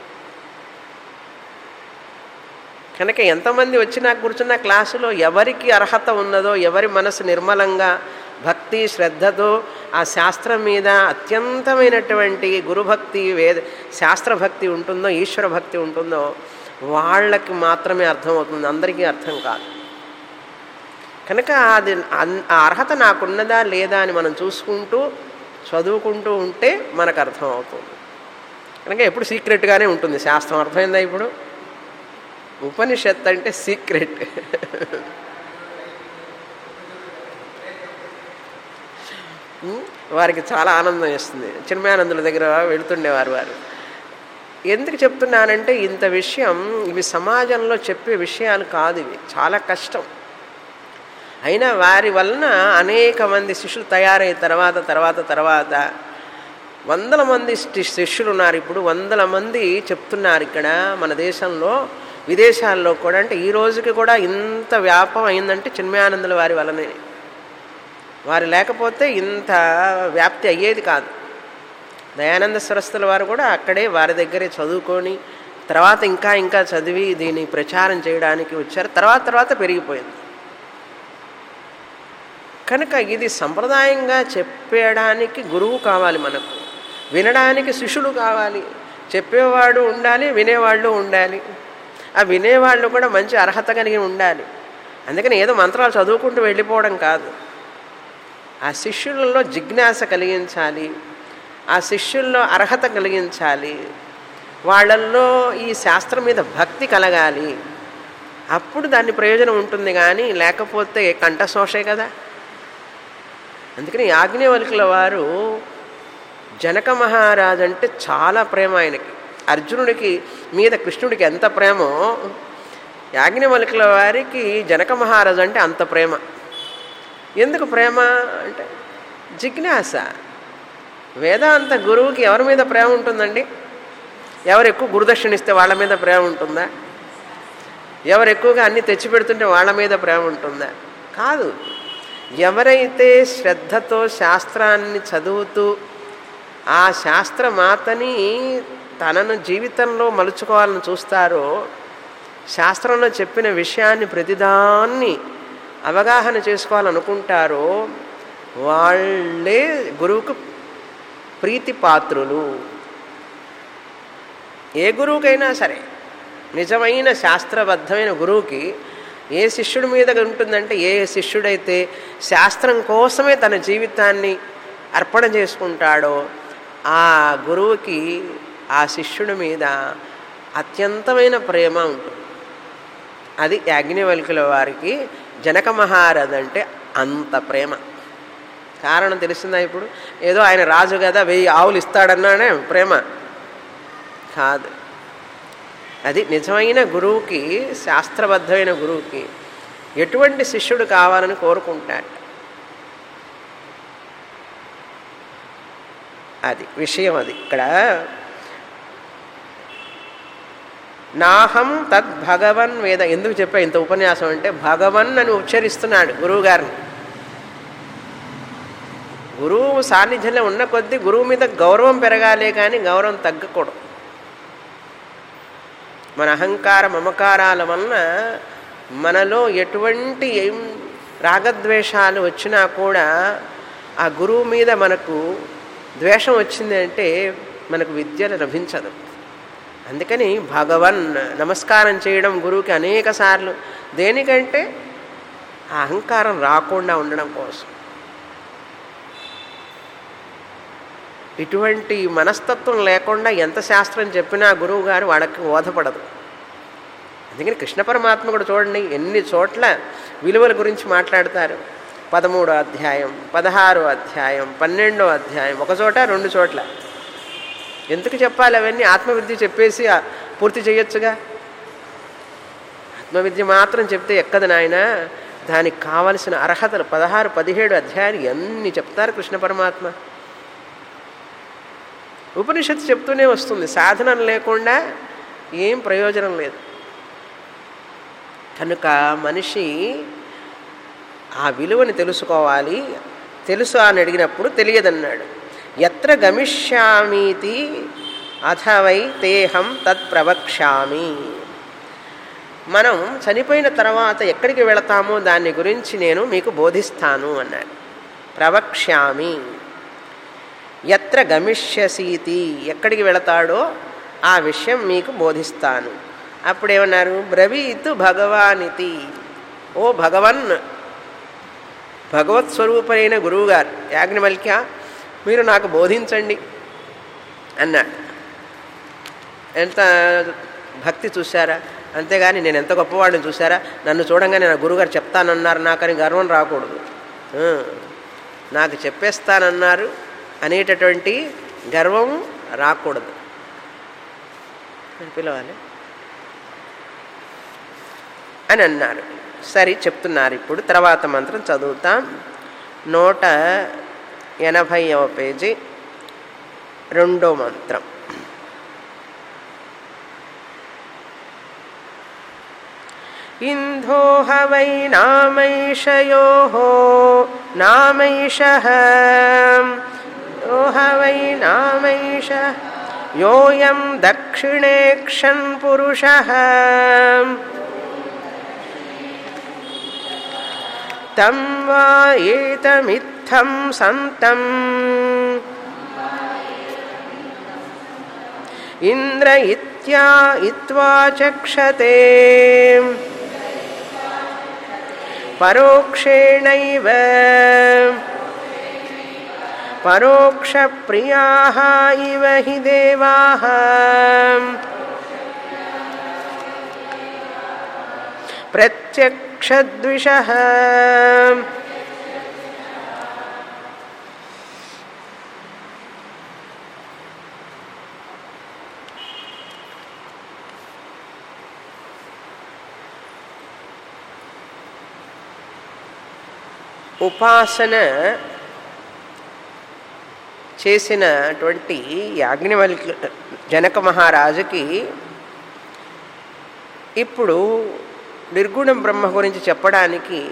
కనుక ఎంతమంది వచ్చినా కూర్చున్న క్లాసులో ఎవరికి అర్హత ఉన్నదో ఎవరి మనసు నిర్మలంగా భక్తి శ్రద్ధతో ఆ శాస్త్రం మీద అత్యంతమైనటువంటి గురుభక్తి వేద శాస్త్రభక్తి ఉంటుందో ఈశ్వర భక్తి ఉంటుందో వాళ్ళకి మాత్రమే అర్థమవుతుంది అందరికీ అర్థం కాదు కనుక అది అన్- ఆ అర్హత నాకున్నదా లేదా అని మనం చూసుకుంటూ చదువుకుంటూ ఉంటే మనకు అర్థమవుతుంది కనుక ఎప్పుడు సీక్రెట్గానే ఉంటుంది శాస్త్రం అర్థమైందా ఇప్పుడు ఉపనిషత్ అంటే సీక్రెట్ ఉమ్, వారికి చాలా ఆనందం వేస్తుంది చిన్మయానందుల దగ్గర వెళుతుండేవారు వారు ఎందుకు చెప్తున్నానంటే ఇంత విషయం ఇవి సమాజంలో చెప్పే విషయాలు కాదు ఇవి చాలా కష్టం అయినా వారి వలన అనేక మంది శిష్యులు తయారైన తర్వాత తర్వాత తర్వాత వందల మంది శి- శిష్యులు ఉన్నారు ఇప్పుడు వందల మంది చెప్తున్నారు ఇక్కడ మన దేశంలో విదేశాల్లో కూడా అంటే ఈ రోజుకి కూడా ఇంత వ్యాపం అయిందంటే చిన్మయానందుల వారి వలనే వారు లేకపోతే ఇంత వ్యాప్తి అయ్యేది కాదు దయానంద సరస్వతుల వారు కూడా అక్కడే వారి దగ్గరే చదువుకొని తర్వాత ఇంకా ఇంకా చదివి దీన్ని ప్రచారం చేయడానికి వచ్చారు తర్వాత తర్వాత పెరిగిపోయింది కనుక ఇది సంప్రదాయంగా చెప్పేయడానికి గురువు కావాలి మనకు వినడానికి శిష్యుడు కావాలి చెప్పేవాడు ఉండాలి వినేవాళ్ళు ఉండాలి ఆ వినేవాళ్ళు కూడా మంచి అర్హత కలిగి ఉండాలి అందుకని ఏదో మంత్రాలు చదువుకుంటూ వెళ్ళిపోవడం కాదు ఆ శిష్యులలో జిజ్ఞాస కలిగించాలి ఆ శిష్యుల్లో అర్హత కలిగించాలి వాళ్ళల్లో ఈ శాస్త్రం మీద భక్తి కలగాలి అప్పుడు దాని ప్రయోజనం ఉంటుంది కానీ లేకపోతే కంఠశోషే కదా అందుకని యాజ్ఞవల్కుల వారు జనక మహారాజు అంటే చాలా ప్రేమ ఆయనకి అర్జునుడికి మీద కృష్ణుడికి ఎంత ప్రేమో యాజ్ఞవల్కుల వారికి జనక మహారాజు అంటే అంత ప్రేమ ఎందుకు ప్రేమ అంటే జిజ్ఞాస వేదాంత గురువుకి ఎవరి మీద ప్రేమ ఉంటుందండి ఎవరు ఎక్కువ గురుదక్షిణ ఇస్తే వాళ్ళ మీద ప్రేమ ఉంటుందా ఎవరు ఎక్కువగా అన్ని తెచ్చిపెడుతుంటే వాళ్ళ మీద ప్రేమ ఉంటుందా కాదు ఎవరైతే శ్రద్ధతో శాస్త్రాన్ని చదువుతూ ఆ శాస్త్ర మాతని తనను జీవితంలో మలుచుకోవాలని చూస్తారో శాస్త్రంలో చెప్పిన విషయాన్ని ప్రతిదాన్ని అవగాహన చేసుకోవాలనుకుంటారో వాళ్ళే గురువుకు ప్రీతిపాత్రులు ఏ గురువుకైనా సరే నిజమైన శాస్త్రబద్ధమైన గురువుకి ఏ శిష్యుడి మీద ఉంటుందంటే ఏ శిష్యుడైతే శాస్త్రం కోసమే తన జీవితాన్ని అర్పణ చేసుకుంటాడో ఆ గురువుకి ఆ శిష్యుడి మీద అత్యంతమైన ప్రేమ ఉంటుంది అది యాజ్ఞవల్కుల వారికి జనక మహారాజ్ అంటే అంత ప్రేమ కారణం తెలిసిందా ఇప్పుడు ఏదో ఆయన రాజు కదా వెయ్యి ఆవులు ఇస్తాడన్నానే ప్రేమ కాదు అది నిజమైన గురువుకి శాస్త్రబద్ధమైన గురువుకి ఎటువంటి శిష్యుడు కావాలని కోరుకుంటాడు అది విషయం అది ఇక్కడ నాహం తద్ భగవన్ వేద ఎందుకు చెప్పా ఇంత ఉపన్యాసం అంటే భగవన్ అని ఉచ్చరిస్తున్నాడు గురువు గారిని గురువు సాన్నిధ్యంలో ఉన్న కొద్దీ గురువు మీద గౌరవం పెరగాలే కానీ గౌరవం తగ్గకూడదు మన అహంకార మమకారాల వలన మనలో ఎటువంటి ఏం రాగద్వేషాలు వచ్చినా కూడా ఆ గురువు మీద మనకు ద్వేషం వచ్చింది అంటే మనకు విద్య లభించదు అందుకని భగవన్ నమస్కారం చేయడం గురువుకి అనేక సార్లు దేనికంటే ఆ అహంకారం రాకుండా ఉండడం కోసం ఇటువంటి మనస్తత్వం లేకుండా ఎంత శాస్త్రం చెప్పినా గురువు గారు వాళ్ళకి బోధపడదు అందుకని కృష్ణ పరమాత్మ కూడా చూడండి ఎన్ని చోట్ల విలువల గురించి మాట్లాడతారు పదమూడో అధ్యాయం పదహారో అధ్యాయం పన్నెండో అధ్యాయం ఒక చోట రెండు చోట్ల ఎందుకు చెప్పాలి అవన్నీ ఆత్మవిద్య చెప్పేసి ఆ పూర్తి చేయొచ్చుగా ఆత్మవిద్య మాత్రం చెప్తే ఎక్కదు నాయన దానికి కావలసిన అర్హతలు పదహారు పదిహేడు అధ్యాయాలు ఎన్ని చెప్తారు కృష్ణ పరమాత్మ ఉపనిషత్తు చెప్తూనే వస్తుంది సాధనం లేకుండా ఏం ప్రయోజనం లేదు కనుక మనిషి ఆ విలువని తెలుసుకోవాలి తెలుసు అని అడిగినప్పుడు తెలియదన్నాడు ఎత్ర గమిష్యామీతి అథవై తేహం తత్ ప్రవక్ష్యామి మనం చనిపోయిన తర్వాత ఎక్కడికి వెళతామో దాని గురించి నేను మీకు బోధిస్తాను అన్నాడు ప్రవక్ష్యామి ఎత్ర గమిష్యసీతి ఎక్కడికి వెళతాడో ఆ విషయం మీకు బోధిస్తాను అప్పుడేమన్నారు బ్రవీతు భగవానితి ఓ భగవన్ భగవత్ స్వరూపైన గురువుగారు యాజ్ఞవల్క్య మీరు నాకు బోధించండి అన్నాడు ఎంత భక్తి చూశారా అంతేగాని నేను ఎంత గొప్పవాడిని చూసారా నన్ను చూడంగానే నా గురుగారు చెప్తానన్నారు నాకని గర్వం రాకూడదు ఆ, నాకు చెప్పేస్తానన్నారు అనేటటువంటి గర్వం రాకూడదు అని పిలవాలి అని అన్నారు సరే చెప్తున్నారు ఇప్పుడు తర్వాత మంత్రం చదువుతాం నూట ఎనభైవ పేజీ రెండో మంత్రం ఇంధో వై నామైషయోः నామైషः యోహ వై నామైష యోయం దక్షిణే క్షన్ పురుషः తం వా ఏతమిత్థం సంతం ఇంద్ర ఇత్యా ఇత్వా చక్షతే పరోక్షేణైవ పరోక్షప్రియాः ఇవ హి దేవాः ప్రత్యక్షద్విషः ఉపాసన చేసినటువంటి యాజ్ఞవల్క జనక మహారాజుకి ఇప్పుడు నిర్గుణ బ్రహ్మ గురించి చెప్పడానికి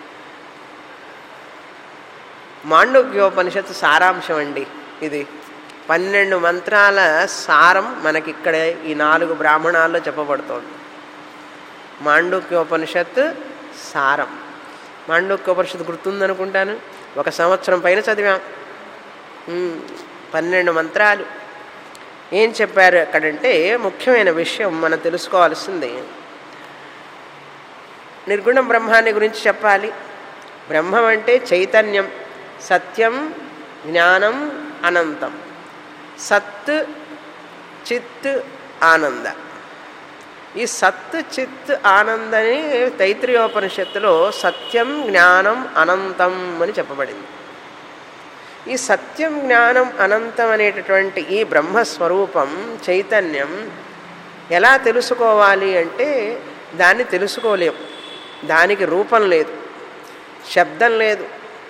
మాండవ్యోపనిషత్తు సారాంశం అండి ఇది పన్నెండు మంత్రాల సారం మనకిక్కడ ఈ నాలుగు బ్రాహ్మణాల్లో చెప్పబడుతోంది మాండూక్యోపనిషత్తు సారం మాండూక్యోపనిషత్తు గుర్తుందనుకుంటాను ఒక సంవత్సరం పైన చదివాం ఉమ్, పన్నెండు మంత్రాలు ఏం చెప్పారు అక్కడంటే ముఖ్యమైన విషయం మనం తెలుసుకోవాల్సింది నిర్గుణ బ్రహ్మాన్ని గురించి చెప్పాలి బ్రహ్మం అంటే చైతన్యం సత్యం జ్ఞానం అనంతం సత్ చిత్ ఆనంద ఈ సత్ చిత్ ఆనందని తైత్రీయోపనిషత్తులో సత్యం జ్ఞానం అనంతం అని చెప్పబడింది ఈ సత్యం జ్ఞానం అనంతం అనేటటువంటి ఈ బ్రహ్మస్వరూపం చైతన్యం ఎలా తెలుసుకోవాలి అంటే దాన్ని తెలుసుకోలేం దానికి రూపం లేదు శబ్దం లేదు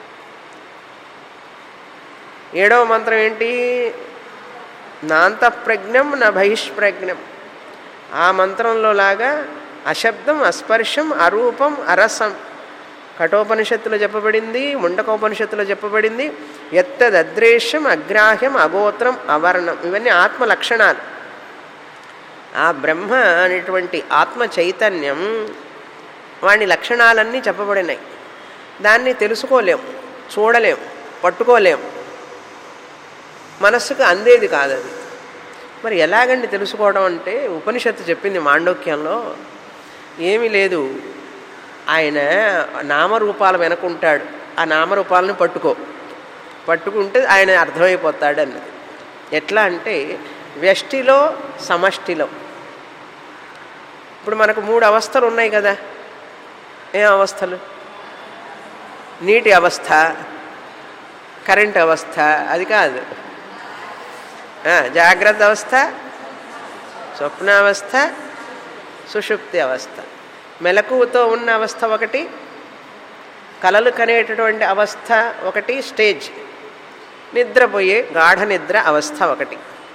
ఏడవ మంత్రం ఏంటి నాంతఃప్రజ్ఞం నా బహిష్ప్రజ్ఞం ఆ మంత్రంలో లాగా అశబ్దం అస్పర్శం అరూపం అరసం కఠోపనిషత్తులో చెప్పబడింది ముండకోపనిషత్తులో చెప్పబడింది ఎత్తదద్రేశ్యం అగ్రాహ్యం అగోత్రం అవర్ణం ఇవన్నీ ఆత్మ లక్షణాలు ఆ బ్రహ్మ అనేటువంటి ఆత్మ చైతన్యం వాని లక్షణాలన్నీ చెప్పబడినాయి దాన్ని తెలుసుకోలేం చూడలేం పట్టుకోలేం మనస్సుకు అందేది కాదు అది మరి ఎలాగండి తెలుసుకోవడం అంటే ఉపనిషత్తు చెప్పింది మాండోక్యంలో ఏమీ లేదు ఆయన నామరూపాలు వెనకుంటాడు ఆ నామరూపాలను పట్టుకో పట్టుకుంటే ఆయన అర్థమైపోతాడు అన్నది ఎట్లా అంటే వ్యష్టిలో సమష్టిలో ఇప్పుడు మనకు మూడు అవస్థలు ఉన్నాయి కదా ఏ అవస్థలు నీటి అవస్థ కరెంట్ అవస్థ అది కాదు ఆ, జాగ్రత్త అవస్థ స్వప్నావస్థ సుషుప్తి అవస్థ మెలకువతో ఉన్న అవస్థ ఒకటి కలలు కనేటటువంటి అవస్థ ఒకటి స్టేజ్ నిద్రపోయే గాఢ నిద్ర అవస్థ ఒకటి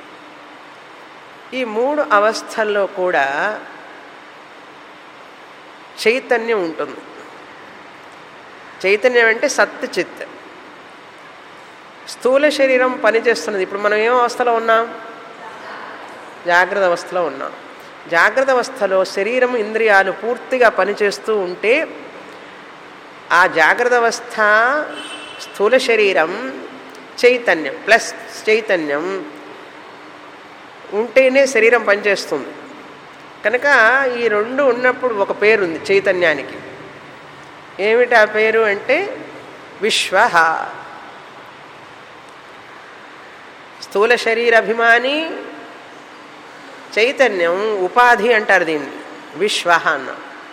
ఈ మూడు అవస్థల్లో కూడా చైతన్యం ఉంటుంది చైతన్యం అంటే సత్ చిత్ స్థూల శరీరం పనిచేస్తున్నది ఇప్పుడు మనం ఏం అవస్థలో ఉన్నాం జాగ్రత్త అవస్థలో ఉన్నాం జాగ్రత్త అవస్థలో శరీరం ఇంద్రియాలు పూర్తిగా పనిచేస్తూ ఉంటే ఆ జాగ్రత్త అవస్థ స్థూల శరీరం చైతన్యం ప్లస్ చైతన్యం ఉంటేనే శరీరం పనిచేస్తుంది కనుక ఈ రెండు ఉన్నప్పుడు ఒక పేరు ఉంది చైతన్యానికి ఏమిటి ఆ పేరు అంటే విశ్వ స్థూల శరీరాభిమాని చైతన్యం ఉపాధి అంటారు దీన్ని విశ్వ అన్న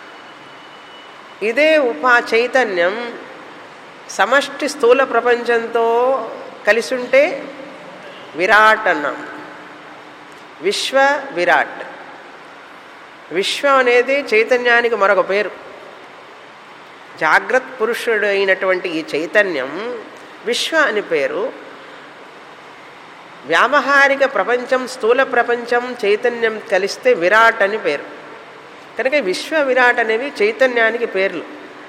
ఇదే ఉపా చైతన్యం సమష్టి స్థూల ప్రపంచంతో కలిసి ఉంటే విరాట్ అన్నాం విశ్వ విరాట్ విశ్వం అనేది చైతన్యానికి మరొక పేరు జాగ్రత్త పురుషుడు అయినటువంటి ఈ చైతన్యం విశ్వ అని పేరు వ్యావహారిక ప్రపంచం స్థూల ప్రపంచం చైతన్యం కలిస్తే విరాట్ అని పేరు కనుక విశ్వ విరాట్ అనేవి చైతన్యానికి పేర్లు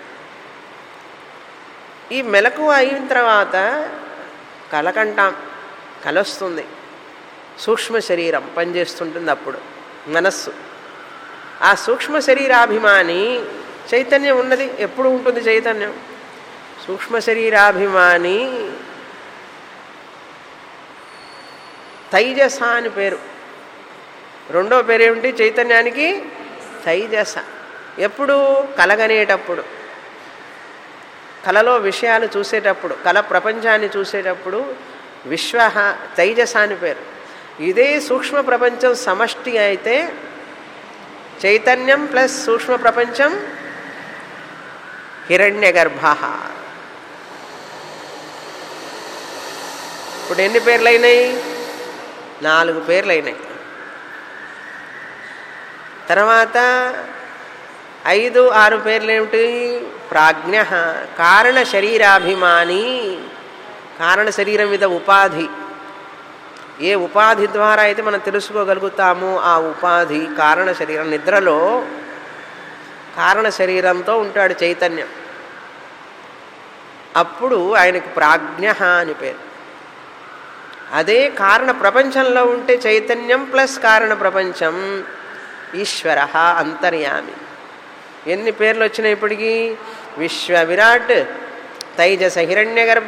ఈ మెలకు అయిన తర్వాత కలకంటాం కలొస్తుంది సూక్ష్మ శరీరం పనిచేస్తుంటుంది అప్పుడు మనస్సు ఆ సూక్ష్మ శరీరాభిమాని చైతన్యం ఉన్నది ఎప్పుడు ఉంటుంది చైతన్యం సూక్ష్మ శరీరాభిమాని తైజస అని పేరు రెండో పేరు ఏమిటి చైతన్యానికి తైజస ఎప్పుడు కలగనేటప్పుడు కలలో విషయాలు చూసేటప్పుడు కళ ప్రపంచాన్ని చూసేటప్పుడు విశ్వ తైజస అని పేరు ఇదే సూక్ష్మ ప్రపంచం సమష్టి అయితే చైతన్యం ప్లస్ సూక్ష్మ ప్రపంచం హిరణ్య గర్భ ఇప్పుడు ఎన్ని పేర్లు అయినాయి నాలుగు పేర్లు అయినాయి తర్వాత ఐదు ఆరు పేర్లు ఏమిటి ప్రాజ్ఞ కారణ శరీరాభిమాని కారణ శరీరం మీద ఉపాధి ఏ ఉపాధి ద్వారా అయితే మనం తెలుసుకోగలుగుతామో ఆ ఉపాధి కారణ శరీరం నిద్రలో కారణ శరీరంతో ఉంటాడు చైతన్యం అప్పుడు ఆయనకు ప్రాజ్ఞ అని పేరు అదే కారణ ప్రపంచంలో ఉంటే చైతన్యం ప్లస్ కారణ ప్రపంచం ఈశ్వర అంతర్యామి ఎన్ని పేర్లు వచ్చినాయి ఇప్పటికీ విశ్వ విరాట్ తైజస హిరణ్య గర్భ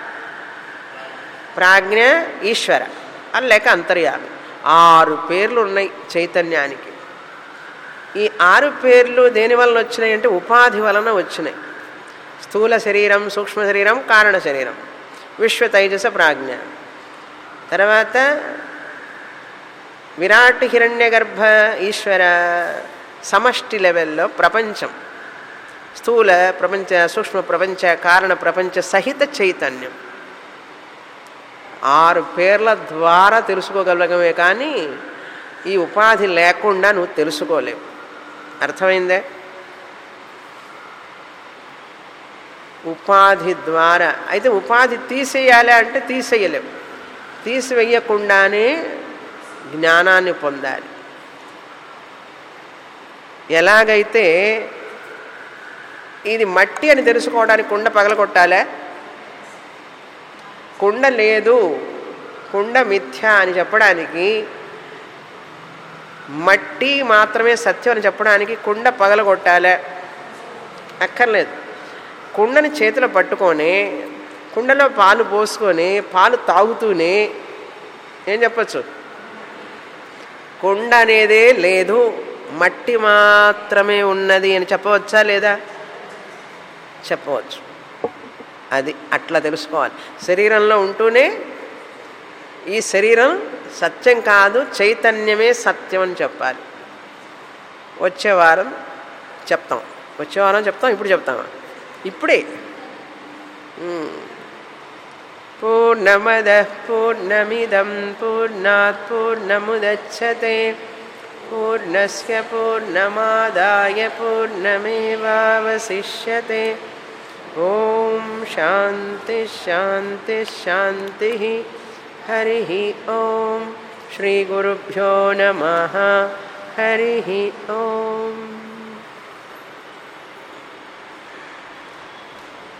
ప్రాజ్ఞ ఈశ్వర అని లేక అంతర్యామి ఆరు పేర్లు ఉన్నాయి చైతన్యానికి ఈ ఆరు పేర్లు దేని వలన వచ్చినాయి అంటే ఉపాధి వలన వచ్చినాయి స్థూల శరీరం సూక్ష్మ శరీరం కారణ శరీరం విశ్వ తైజస ప్రాజ్ఞ తర్వాత విరాట్ హిరణ్య గర్భ ఈశ్వర సమష్టి లెవెల్లో ప్రపంచం స్థూల ప్రపంచ సూక్ష్మ ప్రపంచ కారణ ప్రపంచ సహిత చైతన్యం ఆరు పేర్ల ద్వారా తెలుసుకోగలగమే కానీ ఈ ఉపాధి లేకుండా నువ్వు తెలుసుకోలేవు అర్థమైందే ఉపాధి ద్వారా అయితే ఉపాధి తీసేయాలి అంటే తీసేయలేవు తీసివేయకుండానే జ్ఞానాన్ని పొందాలి ఎలాగైతే ఇది మట్టి అని తెలుసుకోవడానికి కుండ పగలగొట్టాలా కుండ లేదు కుండ మిథ్య అని చెప్పడానికి మట్టి మాత్రమే సత్యం అని చెప్పడానికి కుండ పగలగొట్టాలే అక్కర్లేదు కుండని చేతిలో పట్టుకొని కుండలో పాలు పోసుకొని పాలు తాగుతూనే ఏం చెప్పచ్చు కుండ అనేదే లేదు మట్టి మాత్రమే ఉన్నది అని చెప్పవచ్చా లేదా చెప్పవచ్చు అది అట్లా తెలుసుకోవాలి శరీరంలో ఉంటూనే ఈ శరీరం సత్యం కాదు చైతన్యమే సత్యం అని చెప్పాలి వచ్చే వారం చెప్తాం వచ్చే వారం చెప్తాం ఇప్పుడు చెప్తామా ఇప్పుడే పూర్ణమద పూర్ణమిదం పూర్ణాత్ పూర్ణముదచ్చతే పూర్ణస్య పూర్ణమాదాయ పూర్ణమేవావశిష్యతే ఓం శాంతి శాంతి శాంతి హరి ఓం శ్రీగురుభ్యో నమ హరి ఓం